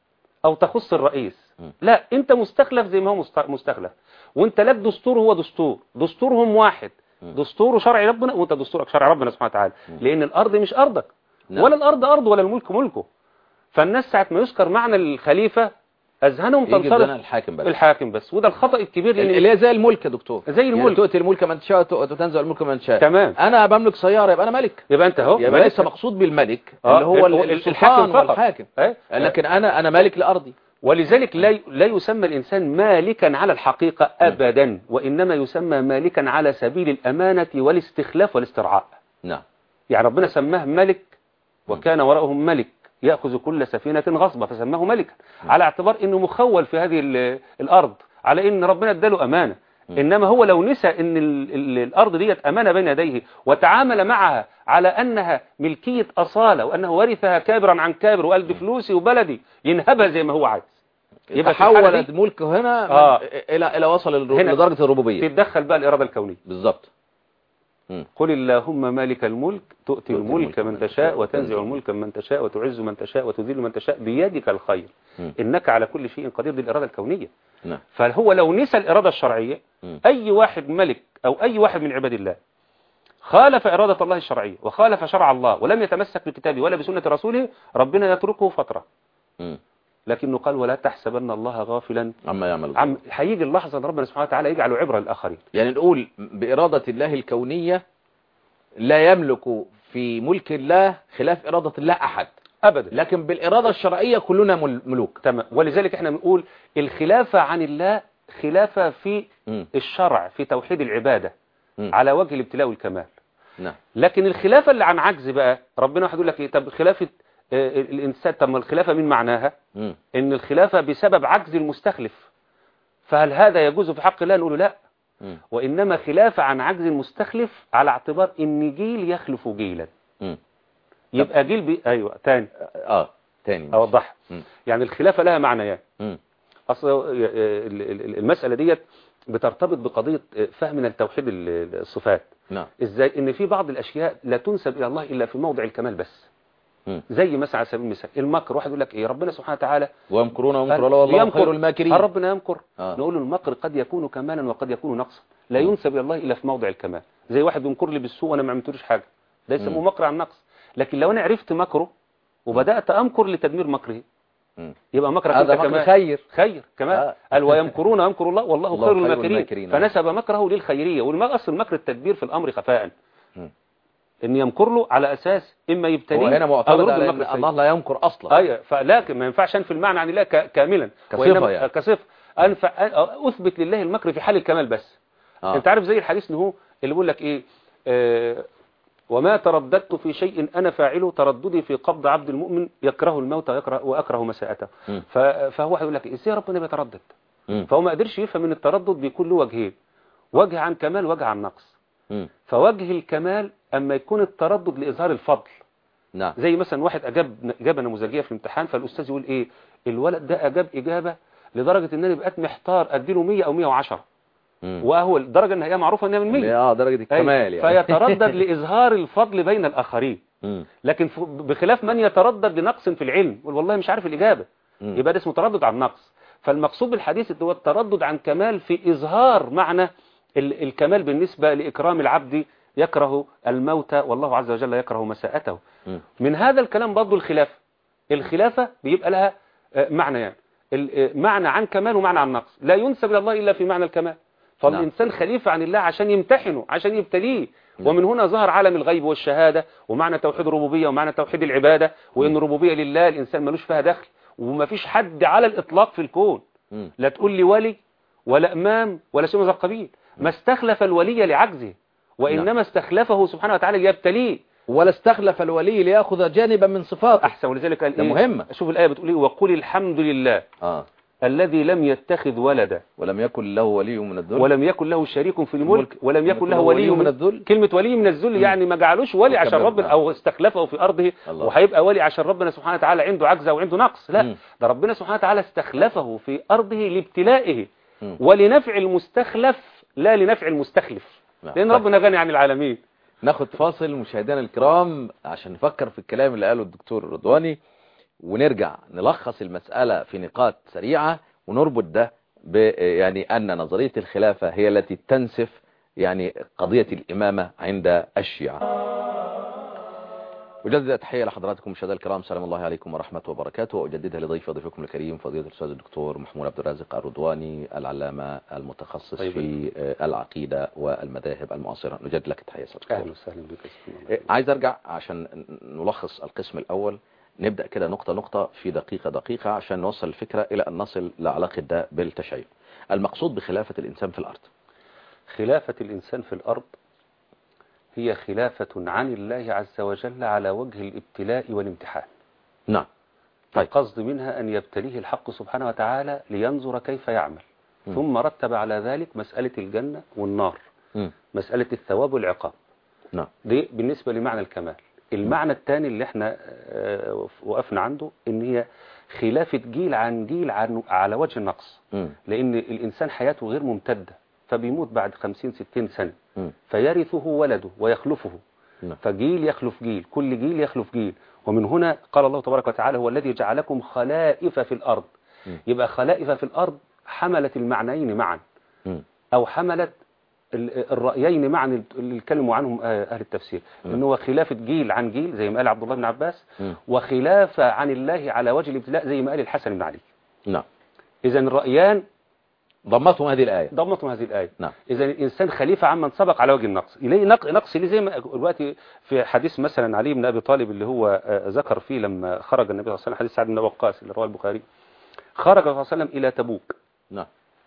او تخص الرئيس مم. لا انت مستخلف زي ما هو مست- مستخلف وانت لك دستور هو دستور دستورهم واحد مم. دستور شرع ربنا وانت دستورك شرع ربنا سبحانه وتعالى لان الارض مش ارضك نعم. ولا الارض ارض ولا الملك ملكه فالناس ساعة ما يذكر معنى الخليفة اذهانهم يجي تنصرف بدنا الحاكم بس الحاكم بس وده الخطأ الكبير لان اللي هي زي الملك يا دكتور زي يعني الملك. تؤتي الملك من تشاء وت- وتنزع الملك من تشاء تمام انا بملك سيارة يبقى انا ملك يبقى انت اهو يبقى لسه مقصود بالملك آه، اللي هو ال- ال- الحاكم السلطان فقط. والحاكم إيه؟ لكن انا انا مالك لارضي ولذلك لا لا يسمى الإنسان مالكا على الحقيقة أبدا وإنما يسمى مالكا على سبيل الأمانة والاستخلاف والاسترعاء نعم يعني ربنا سماه ملك وكان وراءهم ملك يأخذ كل سفينة غصبة فسماه ملكا على اعتبار أنه مخول في هذه ال- الأرض على أن ربنا اداله أمانة إنما هو لو نسى أن ال- ال- الأرض ديت أمانة بين يديه وتعامل معها على أنها ملكية أصالة وأنه ورثها كابرا عن كابر وقال دي فلوسي وبلدي ينهبها زي ما هو عايز يبقى في الحالة تحول دي الملك هنا من- آه. الى الى وصل الر- هنا لدرجة الربوبية تتدخل بقى الإرادة الكونية بالظبط مم. قل اللهم مالك الملك تؤتي تؤتي الملك من تشاء وتنزع الملك من تشاء وتعز من تشاء وتذل من تشاء بيدك الخير مم. إنك على كل شيء قدير دي الإرادة الكونية نعم فهو لو نسى الإرادة الشرعية مم. أي واحد ملك أو أي واحد من عباد الله خالف إرادة الله الشرعية وخالف شرع الله ولم يتمسك بكتابه ولا بسنة رسوله ربنا يتركه فترة مم. لكنه قال ولا تحسبن الله غافلا عما يعمل عم هيجي اللحظة ان ربنا سبحانه وتعالى يجعله عبرة للآخرين يعني نقول بإرادة الله الكونية لا يملك في ملك الله خلاف إرادة الله أحد أبدا لكن بالإرادة الشرعية كلنا مل- ملوك تمام ولذلك احنا بنقول الخلافة عن الله خلافة في مم. الشرع في توحيد العبادة مم. على وجه الابتلاء والكمال نعم لكن الخلافة اللي عن عجز بقى ربنا واحد يقول لك ايه طب خلافة آه، الإنسان طب ما الخلافة من معناها مم. ان الخلافة بسبب عجز المستخلف فهل هذا يجوز في حق الله نقول لا مم. وإنما خلافة عن عجز المستخلف على اعتبار ان جيل يخلف جيلا مم. يبقى جيل بي... ايوه تاني اه تاني اوضحها مم. يعني الخلافة لها معنيان مم. أصل ال- ال- المسألة ديت بترتبط بقضية فهمنا لتوحيد ال- الصفات نعم ازاي ان في بعض الاشياء لا تنسب الى الله الا في موضع الكمال بس مم. زي مثلا على سبيل المثال المكر واحد يقول لك ايه ربنا سبحانه وتعالى ويمكرون ويمكر قال الله والله يمكر. خير الماكرين هل ربنا يمكر آه. نقول له المكر قد يكون كمالا وقد يكون نقصا لا ينسب الى الله الا في موضع الكمال زي واحد يمكر لي بالسوء وانا ما عملتلوش حاجه ده يسموه مم. مكر عن نقص لكن لو انا عرفت مكره وبدات امكر لتدمير مكره مم. يبقى مكرك هذا انت مكر كمان خير خير كمان آه. قال ويمكرون ويمكر الله والله الله خير خير الماكرين الماكرين. فنسب مكره للخيريه والما اصل مكر التدبير في الامر خفاء مم. ان يمكر له على اساس اما هو يبتليه هنا او معترض يرد على المكر أن السيء. الله لا يمكر أصلا ايوه فلكن ما ينفعش انفي المعنى عن الله ك- كاملا كصفة وإنما- يعني. كصفه انفع اثبت لله المكر في حال الكمال بس آه. انت عارف زي الحديث اللي هو اللي بيقول لك ايه آه وما ترددت في شيء انا فاعله ترددي في قبض عبد المؤمن يكره الموت ويكره واكره مساءته مم. ف- فهو هيقول لك ازاي ربنا بيتردد مم. فهو ما قدرش يفهم ان التردد بيكون له وجهين وجه عن كمال وجه عن نقص مم. فوجه الكمال اما يكون التردد لاظهار الفضل نعم زي مثلا واحد اجاب اجابه نموذجيه في الامتحان فالاستاذ يقول ايه الولد ده اجاب اجابه لدرجه ان انا بقيت محتار اديله 100 او 110 مم. وهو الدرجه ان هي معروفه ان هي من 100 اه درجة الكمال يعني فيتردد لاظهار الفضل بين الاخرين مم. لكن ف- بخلاف من يتردد لنقص في العلم يقول والله مش عارف الاجابه مم. يبقى ده اسمه تردد عن نقص فالمقصود بالحديث هو التردد عن كمال في إظهار معنى ال- الكمال بالنسبة لإكرام العبد يكره الموت والله عز وجل يكره مساءته مم. من هذا الكلام برضه الخلافة الخلافة بيبقى لها آه، معنى يعني ال- آه، معنى عن كمال ومعنى عن نقص لا ينسب إلى الله إلا في معنى الكمال فالإنسان خليفة عن الله عشان يمتحنه عشان يبتليه ومن هنا ظهر عالم الغيب والشهادة ومعنى توحيد الربوبية ومعنى توحيد العبادة وإن الربوبية لله الإنسان ملوش فيها دخل وما فيش حد على الإطلاق في الكون مم. لا تقول لي ولي ولا إمام ولا شيء من هذا القبيل ما استخلف الولي لعجزه وإنما استخلفه سبحانه وتعالى ليبتليه ولا استخلف الولي ليأخذ جانبا من صفاته أحسن ولذلك قال ده إيه؟ مهمة. شوف الآية بتقول إيه وقل الحمد لله آه. الذي لم يتخذ ولدا ولم يكن له ولي من الذل ولم يكن له شريك في الملك الملك. ولم يكن له ولي من الذل كلمة ولي من الذل يعني ما جعلوش ولي عشان وكبر. ربنا أو استخلفه في أرضه الله. وهيبقى ولي عشان ربنا سبحانه وتعالى عنده عجزة وعنده نقص لا مم. ده ربنا سبحانه وتعالى استخلفه في أرضه لابتلائه مم. ولنفع المستخلف لا لنفع المستخلف نعم. لأن طيب. ربنا غني عن العالمين ناخد فاصل مشاهدينا الكرام عشان نفكر في الكلام اللي قاله الدكتور رضواني ونرجع نلخص المسألة في نقاط سريعة ونربط ده ب يعني أن نظرية الخلافة هي التي تنسف يعني قضية الإمامة عند الشيعة أجدد التحية لحضراتكم مشاهدينا الكرام سلام الله عليكم ورحمة وبركاته وأجددها لضيف ضيفكم الكريم فضيلة الأستاذ الدكتور محمود عبد الرازق الرضواني العلامة المتخصص طيب. في آه، العقيدة والمذاهب المعاصرة نجدد لك التحية سيد الدكتور. أهلا وسهلا بك سبحان الله. إيه، عايز ارجع عشان نلخص القسم الاول نبدأ كده نقطة نقطة في دقيقة دقيقة عشان نوصل الفكرة الى ان نصل لعلاقة ده بالتشيع المقصود بخلافة الانسان في الارض خلافة الإنسان في الأرض هي خلافة عن الله عز وجل على وجه الابتلاء والامتحان نعم طيب. القصد منها أن يبتليه الحق سبحانه وتعالى لينظر كيف يعمل م. ثم رتب على ذلك مسألة الجنة والنار مم. مسألة الثواب والعقاب نعم دي بالنسبة لمعنى الكمال المعنى الثاني اللي احنا آه، وقفنا عنده ان هي خلافة جيل عن جيل عن على وجه النقص مم. لان الانسان حياته غير ممتدة فبيموت بعد 50 60 سنة مم. فيرثه ولده ويخلفه نعم. فجيل يخلف جيل كل جيل يخلف جيل ومن هنا قال الله تبارك وتعالى هو الذي جعلكم خلائف في الأرض مم. يبقى خلائف في الأرض حملت المعنيين معا مم. أو حملت ال- الرأيين معا اللي اتكلموا عنهم آه، أهل التفسير مم. إن هو خلافة جيل عن جيل زي ما قال عبد الله بن عباس مم. وخلافة عن الله على وجه الابتلاء زي ما قال الحسن بن علي نعم إذا الرأيان ضمتهم هذه الآية ضمتهم هذه الآية نعم إذا الإنسان خليفة عمن سبق على وجه النقص إليه نق- نقص ليه زي ما دلوقتي في حديث مثلا علي بن أبي طالب اللي هو آه، ذكر فيه لما خرج النبي صلى الله عليه وسلم حديث سعد بن وقاص اللي رواه البخاري خرج صلى الله عليه وسلم إلى تبوك نعم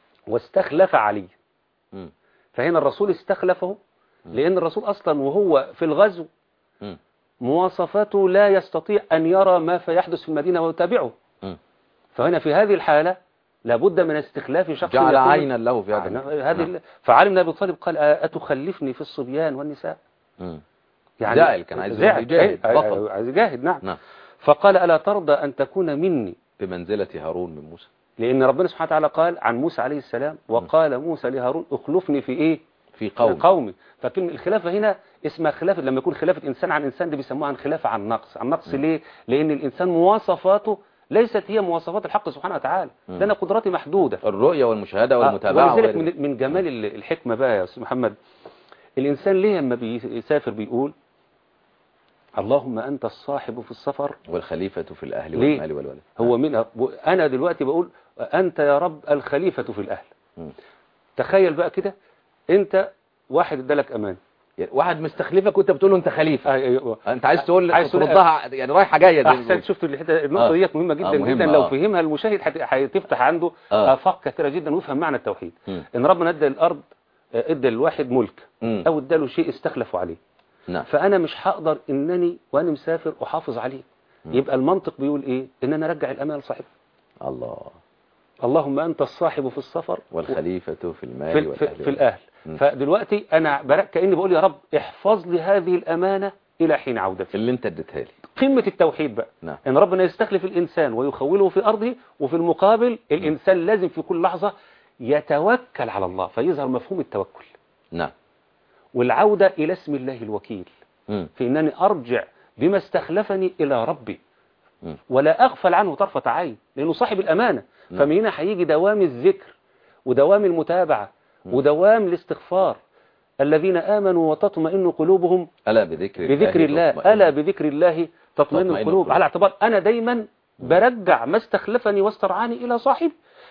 واستخلف علي مم. فهنا الرسول استخلفه لأن الرسول أصلا وهو في الغزو مم. مواصفاته لا يستطيع أن يرى ما فيحدث في المدينة ويتابعه مم. فهنا في هذه الحالة لابد من استخلاف شخص جعل يكون- عينا له في هذا نعم، المكان. هذه نعم. ال- فعلي بن ابي طالب قال "أ- اتخلفني في الصبيان والنساء مم. زائل، كان عايز زائل، يجاهد، أي- بطل. أي- عايز يجاهد نعم نعم فقال الا ترضى ان تكون مني بمنزلة هارون من موسى لان ربنا سبحانه وتعالى قال عن موسى عليه السلام وقال موسى لهارون اخلفني في ايه في في قوم قومي فكلمه الخلافه هنا اسمها خلافه لما يكون خلافه انسان عن انسان دي بيسموها عن خلافه عن نقص عن نقص ليه لان الانسان مواصفاته ليست هي مواصفات الحق سبحانه وتعالى مم. ده انا قدراتي محدوده الرؤية والمشاهدة آه، والمتابعة ولذلك وغيره. من من جمال ال- الحكمة بقى يا أستاذ محمد الإنسان ليه لما بيسافر بيقول اللهم أنت الصاحب في السفر والخليفة في الأهل ليه؟ والمال والولد هو من أنا دلوقتي بقول أنت يا رب الخليفة في الأهل مم. تخيل بقى كده أنت واحد ادالك أمان يعني واحد مستخلفك وانت بتقول له انت خليفة آه، أيوة. انت عايز تقول عايز تقول- تردها يعني رايحة جاية زي ما أحسن بيقولوا. شفت الحتة النقطة آه. ديت مهمة جدا آه، مهمة، جدا لو آه. فهمها المشاهد هت- هتفتح عنده آه. آفاق كثيرة جدا ويفهم معنى التوحيد مم. إن ربنا ادى الأرض آه، ادى الواحد ملك مم. أو اداله شيء استخلفوا عليه نعم فانا مش هقدر انني وانا مسافر احافظ عليه يبقى المنطق بيقول ايه ان انا ارجع الامان لصاحبه الله اللهم انت الصاحب في السفر والخليفة في المال في, في, والأهل في الاهل مم. فدلوقتي انا برك كاني بقول يا رب احفظ لي هذه الامانه الى حين عودتي اللي انت اديتها لي قمه التوحيد بقى نعم ان ربنا يستخلف الانسان ويخوله في ارضه وفي المقابل الانسان لازم في كل لحظه يتوكل على الله فيظهر مفهوم التوكل نعم والعوده الى اسم الله الوكيل مم. في أنني أرجع بما استخلفني إلى ربي مم. ولا أغفل عنه طرفة عين لأنه صاحب الأمانة نعم. فمن هنا هيجي دوام الذكر ودوام المتابعة ودوام الاستغفار الذين آمنوا وتطمئن قلوبهم ألا بذكر بذكر الله تطمئن. ألا بذكر الله تطمئن تطمئن القلوب القلوب. على اعتبار أنا دايما برجع ما استخلفني واسترعاني إلى صاحب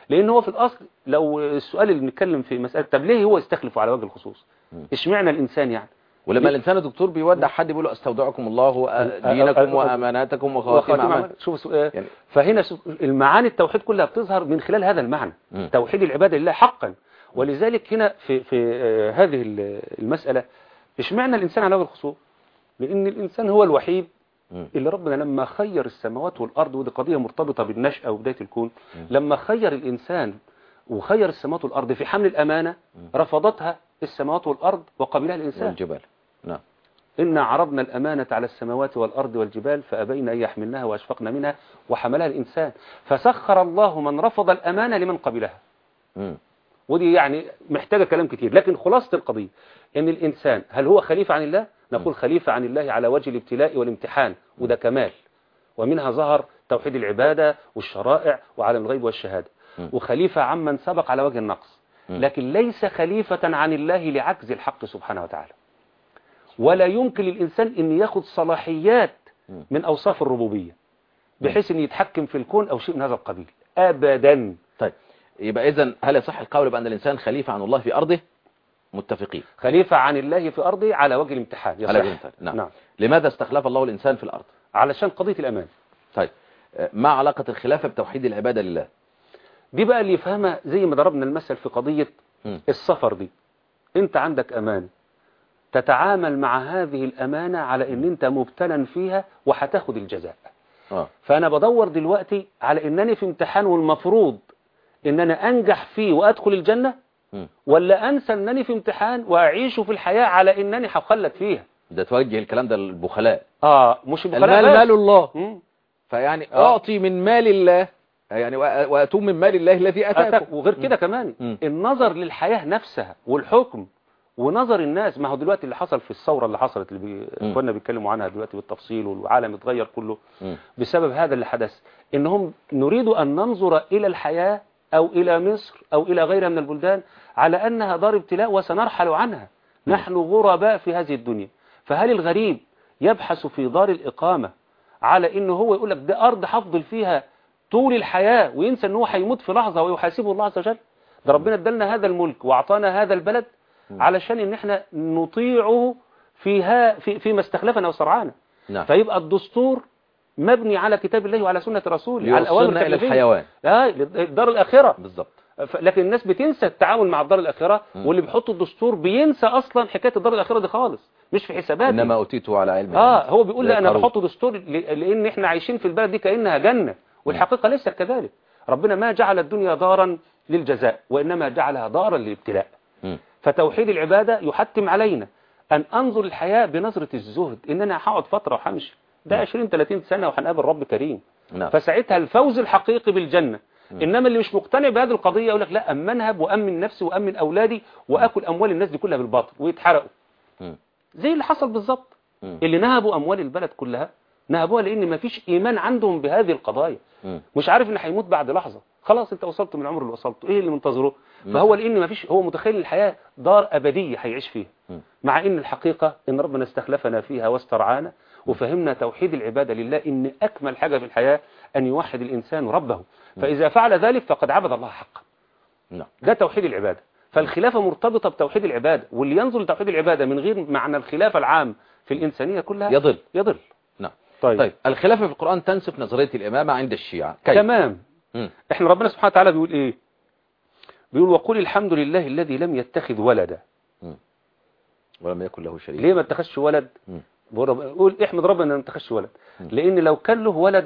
لان هو في الاصل لو السؤال اللي بنتكلم في مساله طب ليه هو يستخلف على وجه الخصوص مم. اشمعنى الانسان يعني ولما الانسان دكتور بيودع حد بيقول له استودعكم الله أ- أ- دينكم أ- واماناتكم وخواتيم وخاتم اعمال عمل. شوف سؤال يعني فهنا شوف المعاني التوحيد كلها بتظهر من خلال هذا المعنى مم. توحيد العباده لله حقا ولذلك هنا في في آه، هذه ال- المساله اشمعنى الانسان على وجه الخصوص لان الانسان هو الوحيد مم. اللي ربنا لما خير السماوات والارض ودي قضيه مرتبطه بالنشاه وبدايه الكون مم. لما خير الانسان وخير السماوات والارض في حمل الامانه رفضتها السماوات والارض وقبلها الانسان والجبال نعم إنا عرضنا الأمانة على السماوات والأرض والجبال فأبين أن يحملنها وأشفقن منها وحملها الإنسان فسخر الله من رفض الأمانة لمن قبلها مم. ودي يعني محتاجة كلام كتير لكن خلاصة القضية إن الإنسان هل هو خليفة عن الله؟ نقول خليفة عن الله على وجه الابتلاء والامتحان وده كمال ومنها ظهر توحيد العبادة والشرائع وعالم الغيب والشهادة م. وخليفة عمن سبق على وجه النقص م. لكن ليس خليفة عن الله لعجز الحق سبحانه وتعالى ولا يمكن للإنسان أن ياخد صلاحيات م. من أوصاف الربوبية بحيث أن يتحكم في الكون أو شيء من هذا القبيل أبدا طيب يبقى اذا هل يصح القول بان الانسان خليفه عن الله في ارضه متفقين خليفة عن الله في أرضه على وجه الامتحان يصح. على وجه الامتحان. نعم. نعم لماذا استخلف الله الانسان في الارض علشان قضية الأمان طيب آه، ما علاقه الخلافه بتوحيد العباده لله دي بقى اللي يفهمها زي ما ضربنا المثل في قضية مم. السفر دي انت عندك أمان تتعامل مع هذه الأمانة على ان انت مبتلا فيها وهتاخد الجزاء اه فأنا بدور دلوقتي على انني في امتحان والمفروض ان انا انجح فيه وادخل الجنة مم. ولا انسى انني في امتحان واعيش في الحياة على انني هخلد فيها ده توجه الكلام ده للبخلاء اه مش البخلاء المال بس. مال الله مم. فيعني آه. اعطي من مال الله يعني وأ- واتوم من مال الله الذي اتاكم أتاك وغير كده كمان مم. النظر للحياة نفسها والحكم ونظر الناس ما هو دلوقتي اللي حصل في الثورة اللي حصلت اللي بي... مم. كنا بيتكلموا عنها دلوقتي بالتفصيل والعالم اتغير كله مم. بسبب هذا اللي حدث انهم نريد ان ننظر الى الحياة او الى مصر او الى غيرها من البلدان على انها دار ابتلاء وسنرحل عنها مم. نحن غرباء في هذه الدنيا فهل الغريب يبحث في دار الإقامة على انه هو يقول لك ده ارض هفضل فيها طول الحياة وينسى ان هو هيموت في لحظة ويحاسبه الله عز وجل ده ربنا ادالنا هذا الملك واعطانا هذا البلد علشان ان احنا نطيعه فيها في فيما استخلفنا وصرعانا نعم فيبقى الدستور مبني على كتاب الله وعلى سنة رسوله على الأوامر يوصلنا الى التكليفية. الحيوان آه الدار الآخرة بالضبط ف- لكن الناس بتنسى التعامل مع الدار الآخرة مم. واللي بيحط الدستور بينسى أصلا حكاية الدار الآخرة دي خالص مش في حساباته انما اوتيته على علم اه عندي. هو بيقول زي لي انا قارون. بحط دستور ل- لان احنا عايشين في البلد دي كانها جنه والحقيقه ليست كذلك ربنا ما جعل الدنيا دارا للجزاء وانما جعلها دارا للابتلاء مم. فتوحيد العباده يحتم علينا ان انظر الحياه بنظره الزهد ان انا هقعد فتره وهمشي ده 20 30 سنه وهنقابل رب كريم نعم فساعتها الفوز الحقيقي بالجنه انما اللي مش مقتنع بهذه القضيه يقول لك لا اما انهب وامن نفسي وامن اولادي واكل اموال الناس دي كلها بالباطل ويتحرقوا مم. زي اللي حصل بالظبط مم. اللي نهبوا اموال البلد كلها نهبوها لان ما فيش ايمان عندهم بهذه القضايا مم. مش عارف ان هيموت بعد لحظه خلاص انت وصلت من العمر اللي وصلته ايه اللي منتظره مم. فهو لان ما فيش هو متخيل الحياه دار ابديه هيعيش فيها مم. مع ان الحقيقه ان ربنا استخلفنا فيها واسترعانا وفهمنا توحيد العباده لله ان اكمل حاجه في الحياه ان يوحد الانسان ربه فاذا فعل ذلك فقد عبد الله حقا نعم ده توحيد العبادة فالخلافة مرتبطة بتوحيد العبادة واللي ينظر لتوحيد العبادة من غير معنى الخلافة العام في الإنسانية كلها يضل يضل نعم طيب, طيب الخلافه في القران تنسف نظريه الامامه عند الشيعه كيف تمام مم. احنا ربنا سبحانه وتعالى بيقول ايه بيقول وقل الحمد لله الذي لم يتخذ ولدا ولم يكن له شريك ليه ما اتخذش ولد مم. بقول رب- قول احمد ربنا ان ما اتخذش ولد لان لو كان له ولد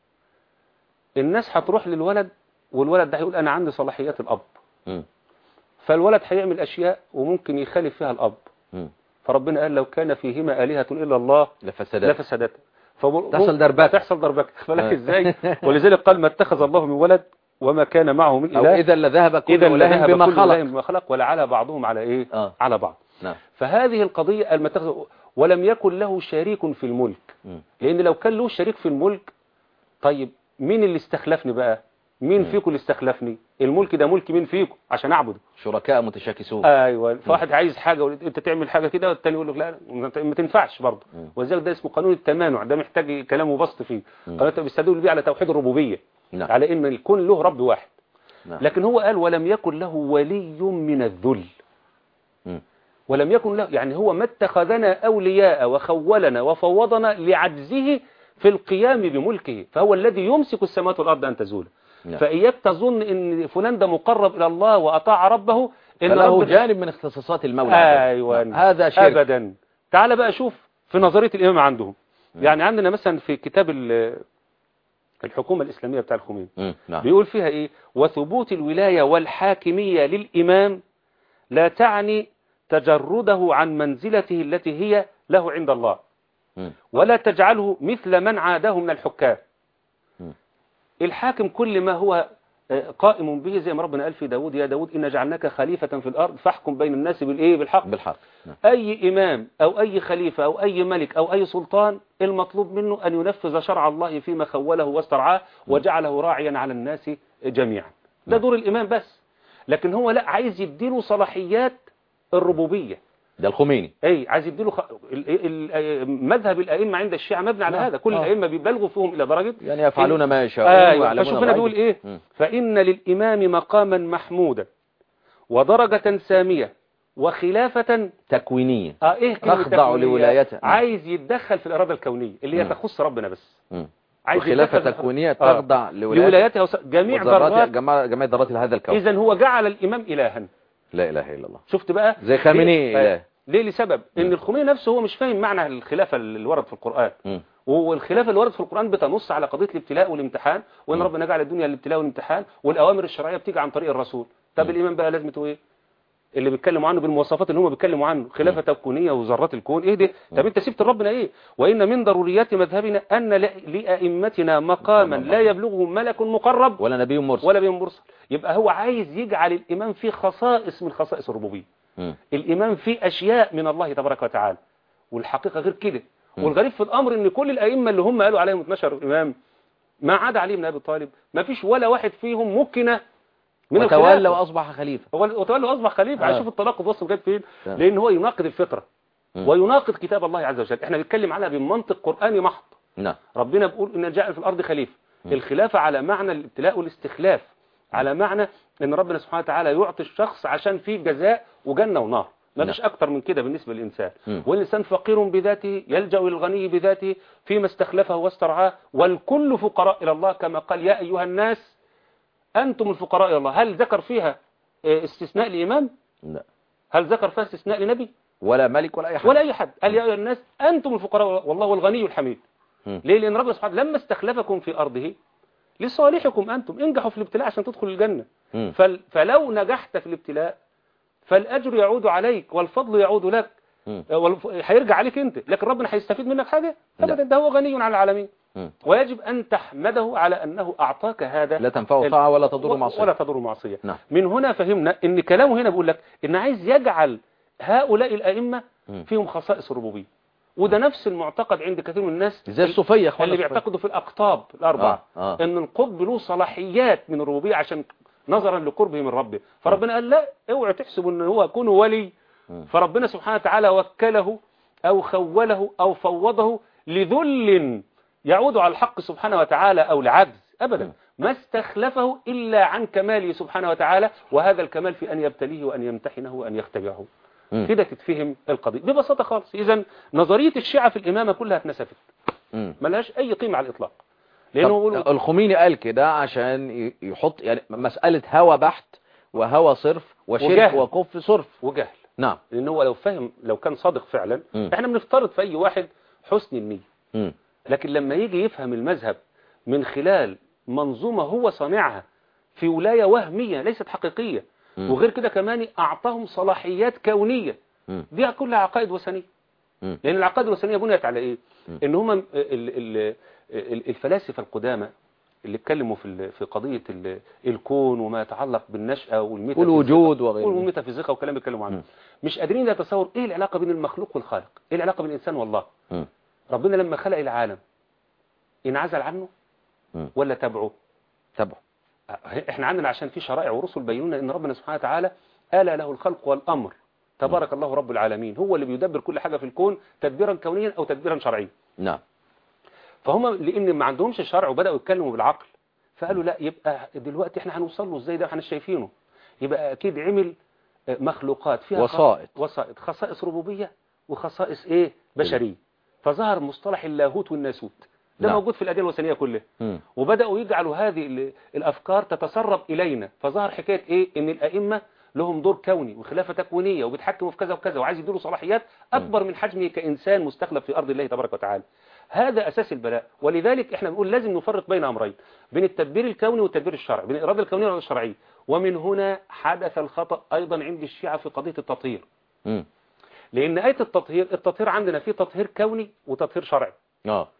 الناس هتروح للولد والولد ده هيقول انا عندي صلاحيات الاب مم. فالولد هيعمل اشياء وممكن يخالف فيها الاب مم. فربنا قال لو كان فيهما آلهة إلا الله لفسدت لفسدتا فبقول- تحصل دربكة. تحصل دربكة فلك آه. ازاي ولذلك قال ما اتخذ الله من ولد وما كان معه من او إله اذا لذهب كل إذا اله لذهب بما كل خلق إله بما خلق ولعلى بعضهم على إيه اه على بعض نعم فهذه القضية قال ما اتخذ ولم يكن له شريك في الملك مم. لأن لو كان له شريك في الملك طيب مين اللي استخلفني بقى مين مم. فيكم اللي استخلفني الملك ده ملك مين فيكم عشان أعبده شركاء متشاكسون ايوه فواحد عايز حاجه وانت تعمل حاجه كده والتاني يقول لك لا ما تنفعش برضه مم. ولذلك ده اسمه قانون التمانع ده محتاج كلام وبسط فيه مم. قانون بيستدل بيه على توحيد الربوبيه نعم على ان الكون له رب واحد نعم. لكن هو قال ولم يكن له ولي من الذل مم. ولم يكن له يعني هو ما اتخذنا أولياء وخولنا وفوضنا لعجزه في القيام بملكه فهو الذي يمسك السماوات والأرض أن تزول نعم. فإياك تظن أن فلان ده مقرب إلى الله وأطاع ربه إن فله رب- جانب من اختصاصات المولى أيوة نعم. هذا شرك أبدا تعال بقى شوف في نظرية الإمام عندهم يعني عندنا مثلا في كتاب ال- الحكومة الإسلامية بتاع الخميني مم. نعم بيقول فيها إيه وثبوت الولاية والحاكمية للإمام لا تعني تجرده عن منزلته التي هي له عند الله مم. ولا تجعله مثل من عاده من الحكام مم. الحاكم كل ما هو آه، قائم به زي ما ربنا قال في داود يا داود إن جعلناك خليفة في الأرض فاحكم بين الناس بالإيه بالحق بالحق نعم. أي إمام أو أي خليفة أو أي ملك أو أي سلطان المطلوب منه أن ينفذ شرع الله فيما خوله واسترعاه وجعله راعيا على الناس جميعا ده دور الإمام بس لكن هو لا عايز يديله صلاحيات الربوبية ده الخميني أي عايز يديله خ... ال... ال... مذهب الأئمة عند الشيعة مبني على نعم. هذا كل آه. الأئمة بيبلغوا فيهم إلى درجة يعني يفعلون ما يشاءون ايوه ويعلمون فشوف هنا الغيب. بيقول ايه مم. فإن للإمام مقاما محمودا ودرجة سامية وخلافة تكوينية اه ايه كلمة تخضع تكوينية؟ لولايته. نعم. عايز يتدخل في الإرادة الكونية اللي هي مم. تخص ربنا بس مم. عايز وخلافة يتدخل في- تكوينية آه. تخضع لولاية لولايته وس- جميع وذرات ذرات جميع جميع ذرات هذا الكون إذا هو جعل الإمام إلها لا إله إلا الله شفت بقى زي خامنئي ليه؟ إله. آه. ليه لسبب ان الخميني نفسه هو مش فاهم معنى الخلافة اللي ورد في القرآن مم. والخلافة اللي ورد في القرآن بتنص على قضية الابتلاء والامتحان وان مم. ربنا جعل الدنيا الابتلاء والامتحان والأوامر الشرعية بتيجي عن طريق الرسول طب الإمام بقى لازمته ايه اللي بيتكلموا عنه بالمواصفات اللي هم بيتكلموا عنه خلافة تكوينية وذرات الكون ايه ده طب انت سبت ربنا ايه وان من ضروريات مذهبنا ان ل- لأئمتنا مقاما لا يبلغه ملك مقرب ولا نبي مرسل ولا بين مرسل يبقى هو عايز يجعل الإمام فيه خصائص من خصائص الربوبية مم. الإمام فيه أشياء من الله تبارك وتعالى والحقيقة غير كده والغريب في الأمر ان كل الأئمة اللي هم قالوا عليهم 12 إمام ما عدا علي بن أبي طالب ما فيش ولا واحد فيهم ممكن من وتولى الخلافة. وأصبح خليفة هو وتولى واصبح خليفه آه. عايز شوف التناقض وصل لغايه فين آه. لان هو يناقض الفطره مم. ويناقض كتاب الله عز وجل احنا بنتكلم عنها بمنطق قراني محض نعم ربنا بيقول ان جاء في الارض خليفه الخلافه على معنى الابتلاء والاستخلاف على معنى ان ربنا سبحانه وتعالى يعطي الشخص عشان فيه جزاء وجنه ونار ما فيش اكتر من كده بالنسبه للانسان مم. والانسان فقير بذاته يلجا الى الغني بذاته فيما استخلفه واسترعاه والكل فقراء الى الله كما قال يا ايها الناس انتم الفقراء الى الله هل ذكر فيها آه، استثناء الامام لا هل ذكر فيها استثناء لنبي ولا ملك ولا أي حد ولا أي حد قال يا أيها الناس أنتم الفقراء والله هو الغني الحميد مم. ليه لأن ربنا سبحانه لما استخلفكم في أرضه لصالحكم أنتم انجحوا في الابتلاء عشان تدخلوا الجنة مم. فل فلو نجحت في الابتلاء فالأجر يعود عليك والفضل يعود لك مم. والف- هيرجع عليك أنت لكن ربنا هيستفيد منك حاجة لا. أبدا ده هو غني على العالمين مم. ويجب أن تحمده على أنه أعطاك هذا لا تنفع ال- طاعة ولا تضر و- معصية ولا تضر معصية نعم. من هنا فهمنا ان كلامه هنا بيقول لك ان عايز يجعل هؤلاء الأئمة مم. فيهم خصائص الربوبية وده نفس المعتقد عند كثير من الناس زي الصوفية يا اخوانا اللي الصوفية. بيعتقدوا في الأقطاب الأربعة آه، آه. ان القطب له صلاحيات من الربوبية عشان نظرا لقربه من ربه فربنا قال لا اوعوا تحسبوا ان هو يكون ولي مم. فربنا سبحانه وتعالى وكله أو خوله أو فوضه لذل يعود على الحق سبحانه وتعالى أو لعجز أبدا ما استخلفه إلا عن كماله سبحانه وتعالى وهذا الكمال في أن يبتليه وأن يمتحنه وأن يختبعه مم. كده تتفهم القضية ببساطة خالص إذا نظرية الشيعة في الإمامة كلها اتنسفت مم. ملهاش أي قيمة على الإطلاق لأنه طب يقولوا الخميني قال كده عشان ي- يحط يعني مسألة هوى بحت وهوى صرف وشرك وجهل. وكف صرف وجهل نعم لأنه هو لو فهم لو كان صادق فعلا مم. احنا بنفترض في أي واحد حسن النية مم. لكن لما يجي يفهم المذهب من خلال منظومة هو صانعها في ولاية وهمية ليست حقيقية مم. وغير كده كمان أعطاهم صلاحيات كونية مم. دي كلها عقائد وثنية مم. لأن العقائد الوثنية بنيت على إيه؟ مم. إن هم ال- ال- ال- الفلاسفة القدامى اللي اتكلموا في ال- في قضية ال- الكون وما يتعلق بالنشأة والميتافيزيقا والوجود وغيره والميتافيزيقا وكلام بيتكلموا عنه مم. مش قادرين يتصور ايه العلاقة بين المخلوق والخالق ايه العلاقة بين الانسان والله مم. ربنا لما خلق العالم انعزل عنه مم. ولا تبعه تبعه احنا عندنا عشان في شرائع ورسل بينونا ان ربنا سبحانه وتعالى آلى له الخلق والامر تبارك الله رب العالمين هو اللي بيدبر كل حاجة في الكون تدبيرا كونيا او تدبيرا شرعيا نعم فهم لان ما عندهمش الشرع وبداوا يتكلموا بالعقل فقالوا لا يبقى دلوقتي احنا هنوصل له ازاي ده احنا مش شايفينه يبقى اكيد عمل آه، مخلوقات فيها خ- وسائط. وسائط خصائص ربوبيه وخصائص ايه بشريه فظهر مصطلح اللاهوت والناسوت ده نعم. موجود في الاديان الوثنيه كلها مم. وبداوا يجعلوا هذه ال- الافكار تتسرب الينا فظهر حكايه ايه ان الائمه لهم دور كوني وخلافه تكوينيه وبيتحكموا في كذا وكذا وعايز يديله صلاحيات اكبر من حجمه كانسان مستخلف في ارض الله تبارك وتعالى هذا اساس البلاء ولذلك احنا بنقول لازم نفرق بين امرين بين التدبير الكوني والتدبير الشرعي بين الاراده الكونيه والاراده الشرعيه ومن هنا حدث الخطا ايضا عند الشيعه في قضيه التطهير مم. لان ايه التطهير التطهير عندنا فيه تطهير كوني وتطهير شرعي اه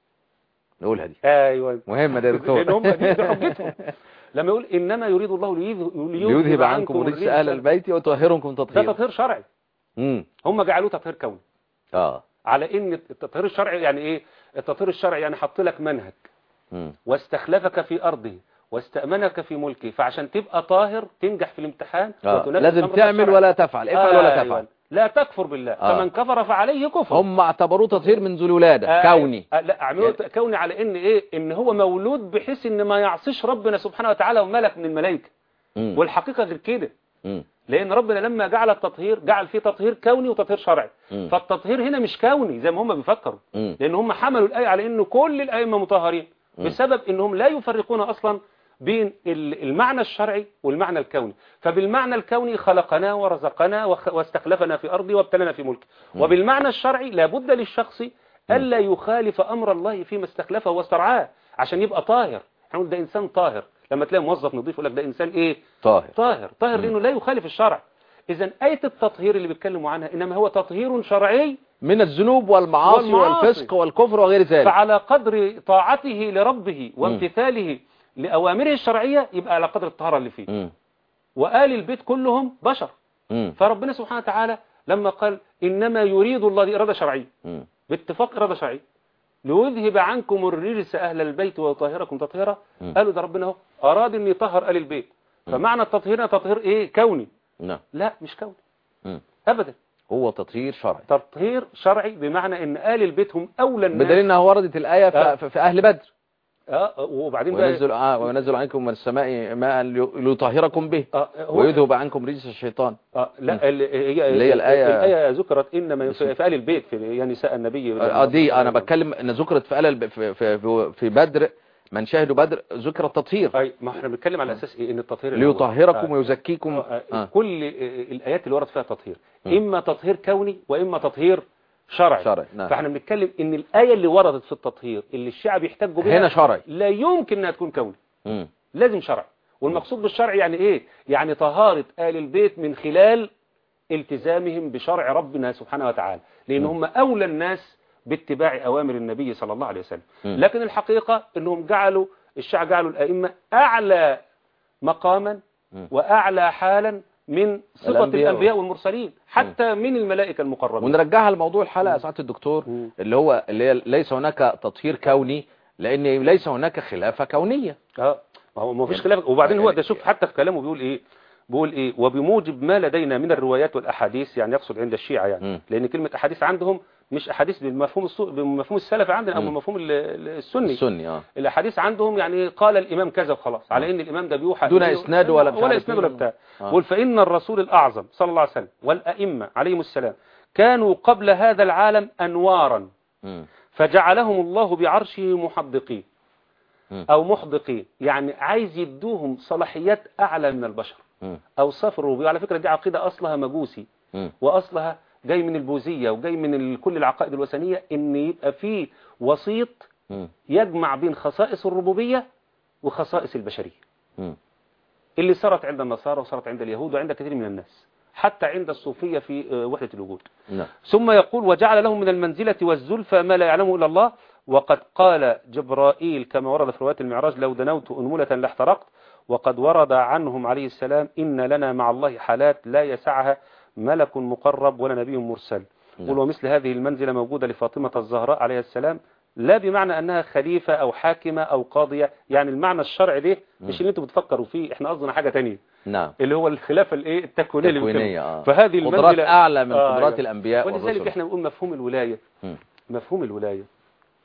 نقولها دي ايوه مهمة دي يا دكتور لان هم دي دي حجتهم لما يقول انما يريد الله ليذ- ليذهب عنكم الرجس أهل البيت ويطهركم ده تطهيرا تطهير شرعي مم. هم جعلوه تطهير كوني اه على ان التطهير الشرعي يعني ايه التطهير الشرعي يعني حط لك منهج مم. واستخلفك في ارضه واستأمنك في ملكه فعشان تبقى طاهر تنجح في الامتحان آه. وتنفذ لازم أمر تعمل الشرع. ولا تفعل افعل ولا أيوة. تفعل لا تكفر بالله آه. فمن كفر فعليه كفر هم اعتبروه تطهير منذ الولادة آه، كوني آه، لا اعملوا يعني- كوني على ان ايه ان هو مولود بحيث ان ما يعصيش ربنا سبحانه وتعالى وملك من الملائكه مم. والحقيقه غير كده مم. لان ربنا لما جعل التطهير جعل فيه تطهير كوني وتطهير شرعي مم. فالتطهير هنا مش كوني زي ما هم بيفكروا مم. لان هم حملوا الايه على انه كل الائمه مطهرين بسبب انهم لا يفرقون اصلا بين ال- المعنى الشرعي والمعنى الكوني فبالمعنى الكوني خلقنا ورزقنا وخ- واستخلفنا في ارضه وابتلنا في ملكه وبالمعنى الشرعي لابد للشخص الا يخالف امر الله فيما استخلفه واسترعاه عشان يبقى طاهر احنا نقول ده انسان طاهر لما تلاقي موظف نظيف يقول لك ده انسان ايه طاهر طاهر طاهر لانه لا يخالف الشرع اذا ايه التطهير اللي بيتكلموا عنها انما هو تطهير شرعي من الذنوب والمعاصي والمعاصي. والفسق والكفر وغير ذلك فعلى قدر طاعته لربه وامتثاله لأوامره الشرعية يبقى على قدر الطهارة اللي فيه مم. وآل البيت كلهم بشر مم. فربنا سبحانه وتعالى لما قال إنما يريد الله دي إرادة شرعية مم. باتفاق إرادة شرعية ليذهب عنكم الرجس أهل البيت ويطهركم تطهيرا مم. قالوا ده ربنا اهو أراد أن يطهر آل البيت فمعنى التطهير هنا تطهير إيه كوني نعم لا مش كوني مم. أبدا هو تطهير شرعي تطهير شرعي بمعنى أن آل البيت هم أولى الناس بدليل انها وردت الآية آه. في, في أهل بدر آه وبعدين بقى وينزل, آه وينزل عنكم من السماء ماء لي- ليطهركم به آه هو- ويذهب عنكم رجس الشيطان آه لا ال- هي اللي هي الآية- الآية ذكرت إنما في في آل البيت في يا نساء النبي اه دي انا بتكلم ان ذكرت في آل في, في, في, في بدر من شاهدوا بدر ذكر التطهير أي ما احنا بنتكلم على أساس إيه إن التطهير اللي هو- ليطهركم آه. ويزكيكم آه. آه. كل آه، الآيات اللي ورد فيها تطهير م. إما تطهير كوني وإما تطهير شرعي شرعي، نعم. فاحنا بنتكلم إن الآية اللي وردت في التطهير اللي الشعب يحتاجوا بها هنا شرعي لا يمكن إنها تكون كوني مم. لازم شرعي والمقصود بالشرع يعني إيه يعني طهارة آل البيت من خلال التزامهم بشرع ربنا سبحانه وتعالى لأن هم أولى الناس باتباع أوامر النبي صلى الله عليه وسلم مم. لكن الحقيقة أنهم جعلوا الشعب جعلوا الأئمة أعلى مقاما مم. وأعلى حالا من صفة الأنبياء. الأنبياء والمرسلين حتى من الملائكة المقربين ونرجعها لموضوع الحلقة يا سعادة الدكتور مم. اللي هو اللي هي ليس هناك تطهير كوني لان ليس هناك خلافة كونية اه ما هو ما فيش خلاف وبعدين هو يعني- ده شوف حتى في كلامه بيقول ايه بيقول ايه وبموجب ما لدينا من الروايات والاحاديث يعني يقصد عند الشيعة يعني مم. لان كلمة احاديث عندهم مش احاديث بالمفهوم السو... بالمفهوم السلفي عندنا او مم. بالمفهوم ال- ال- السني السني اه الاحاديث عندهم يعني قال الامام كذا وخلاص على ان الامام ده بيوحى دون إليه. إسناد ولا مش ولا عارف اسناد ولا مين. بتاع آه. قل فان الرسول الاعظم صلى الله عليه وسلم والائمه عليهم السلام كانوا قبل هذا العالم انوارا مم. فجعلهم الله بعرشه محدقين مم. او محدقين يعني عايز يدوهم صلاحيات اعلى من البشر مم. اوصاف الربوبيه على فكره دي عقيده اصلها مجوسي مم. واصلها جاي من البوذيه وجاي من ال- كل العقائد الوثنيه ان يبقى في وسيط مم. يجمع بين خصائص الربوبيه وخصائص البشريه مم. اللي صارت عند النصارى وصارت عند اليهود وعند كثير من الناس حتى عند الصوفيه في آه، وحده الوجود نعم ثم يقول وجعل لهم من المنزلة والزلفى ما لا يعلمه إلا الله وقد قال جبرائيل كما ورد في رواية المعراج لو دنوت أنملة لاحترقت وقد ورد عنهم عليه السلام إن لنا مع الله حالات لا يسعها ملك مقرب ولا نبي مرسل نعم. قل ومثل هذه المنزلة موجودة لفاطمة الزهراء عليه السلام لا بمعنى أنها خليفة أو حاكمة أو قاضية يعني المعنى الشرعي ده مش اللي انتوا بتفكروا فيه احنا قصدنا حاجة تانية نعم اللي هو الخلافة الايه التكوينية اللي تكوينية بنتكلم. اه فهذه قدرات المنزلة اعلى من آه، قدرات أيوة. الانبياء ولذلك والرسل احنا بنقول مفهوم الولاية مم. مفهوم الولاية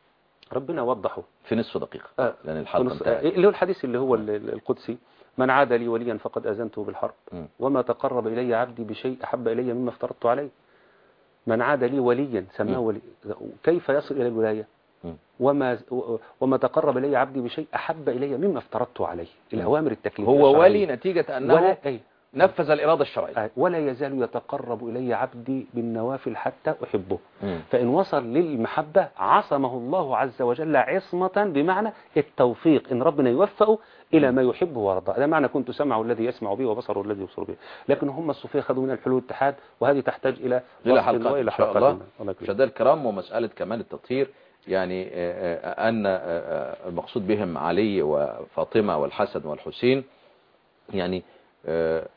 ربنا وضحه في نصف دقيقة آه. لأن الحلقة ونص- انتهت اللي هو الحديث اللي هو ال- ال- القدسي من عاد لي وليا فقد أذنته بالحرب مم. وما تقرب إلي عبدي بشيء أحب إلي مما افترضت عليه من عاد لي وليا سماه مم. ولي كيف يصل إلى الولاية مم. وما وما تقرب إلي عبدي بشيء أحب إلي مما افترضت عليه الأوامر التكليفية هو الشرعية. ولي نتيجة أنه ولا أي نفذ الإرادة الشرعية آه، ولا يزال يتقرب إلي عبدي بالنوافل حتى أحبه مم. فإن وصل للمحبة عصمه الله عز وجل عصمة بمعنى التوفيق إن ربنا يوفقه إلى ما يحبه ويرضى هذا معنى كنت سمعه الذي يسمع به وبصره الذي يبصر به لكن هم الصوفية خذوا من الحلول الاتحاد وهذه تحتاج إلى إلى وقت حلقات وإلى إن شاء حلقات. الله الله يكرمك. مشاهدينا الكرام ومسألة كمان التطهير يعني آه، آه، أن آه، آه، المقصود بهم علي وفاطمة والحسن والحسين يعني آه،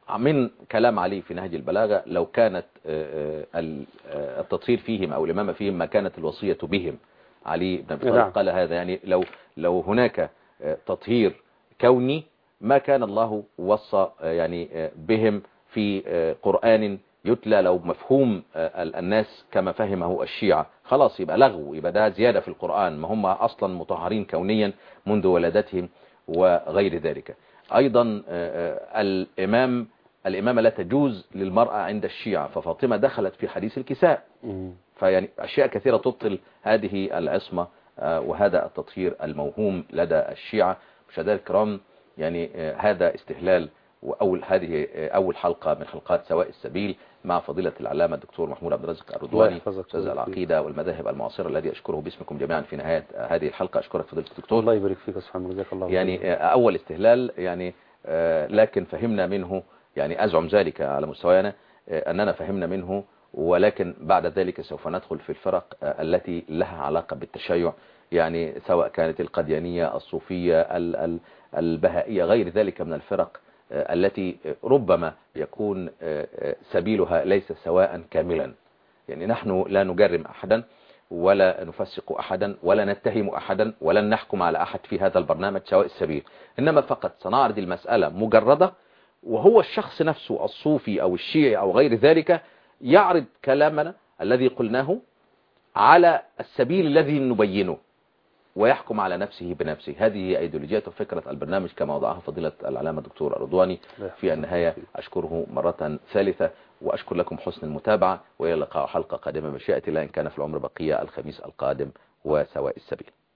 من كلام علي في نهج البلاغة لو كانت آه، آه، ال- آه، التطهير فيهم أو الإمامة فيهم ما كانت الوصية بهم علي بن أبي طالب نعم. قال هذا يعني لو لو هناك آه، تطهير كوني ما كان الله وصى آه، يعني آه، بهم في آه، قرآن يتلى لو مفهوم آه، ال- الناس كما فهمه الشيعة خلاص يبقى لغو يبقى ده زيادة في القرآن ما هم أصلا مطهرين كونيا منذ ولادتهم وغير ذلك أيضا آه، آه، الإمام الإمامة لا تجوز للمرأة عند الشيعة ففاطمة دخلت في حديث الكساء مم. فيعني أشياء كثيرة تبطل هذه العصمة آه، وهذا التطهير الموهوم لدى الشيعة مشاهدينا الكرام يعني آه، هذا استهلال وأول هذه آه، أول حلقة من حلقات سواء السبيل مع فضيلة العلامة الدكتور محمود عبد الرازق الرضواني يحفظك أستاذ ويبارك فيك. العقيدة والمذاهب المعاصرة الذي أشكره باسمكم جميعا في نهاية آه، هذه الحلقة أشكرك فضيلة الدكتور الله يبارك فيك سبحانه جزاك الله يعني خير. آه، أول استهلال يعني آه، لكن فهمنا منه يعني أزعم ذلك على مستوانا آه، أننا فهمنا منه ولكن بعد ذلك سوف ندخل في الفرق آه، التي لها علاقة بالتشيع يعني سواء كانت القديانية الصوفية ال- ال- البهائية غير ذلك من الفرق آه، التي ربما يكون آه، آه، سبيلها ليس سواء كاملا يعني نحن لا نجرم أحدا ولا نفسق أحدا ولا نتهم أحدا ولن نحكم على أحد في هذا البرنامج سواء السبيل إنما فقط سنعرض المسألة مجردة وهو الشخص نفسه الصوفي أو الشيعي أو غير ذلك يعرض كلامنا الذي قلناه على السبيل الذي نبينه ويحكم على نفسه بنفسه هذه هي أيديولوجية وفكرة البرنامج كما وضعها فضيلة العلامة الدكتور الرضواني في النهاية أشكره مرة ثالثة وأشكر لكم حسن المتابعة وإلى اللقاء حلقة قادمة مشيئة الله إن كان في العمر بقية الخميس القادم وسواء السبيل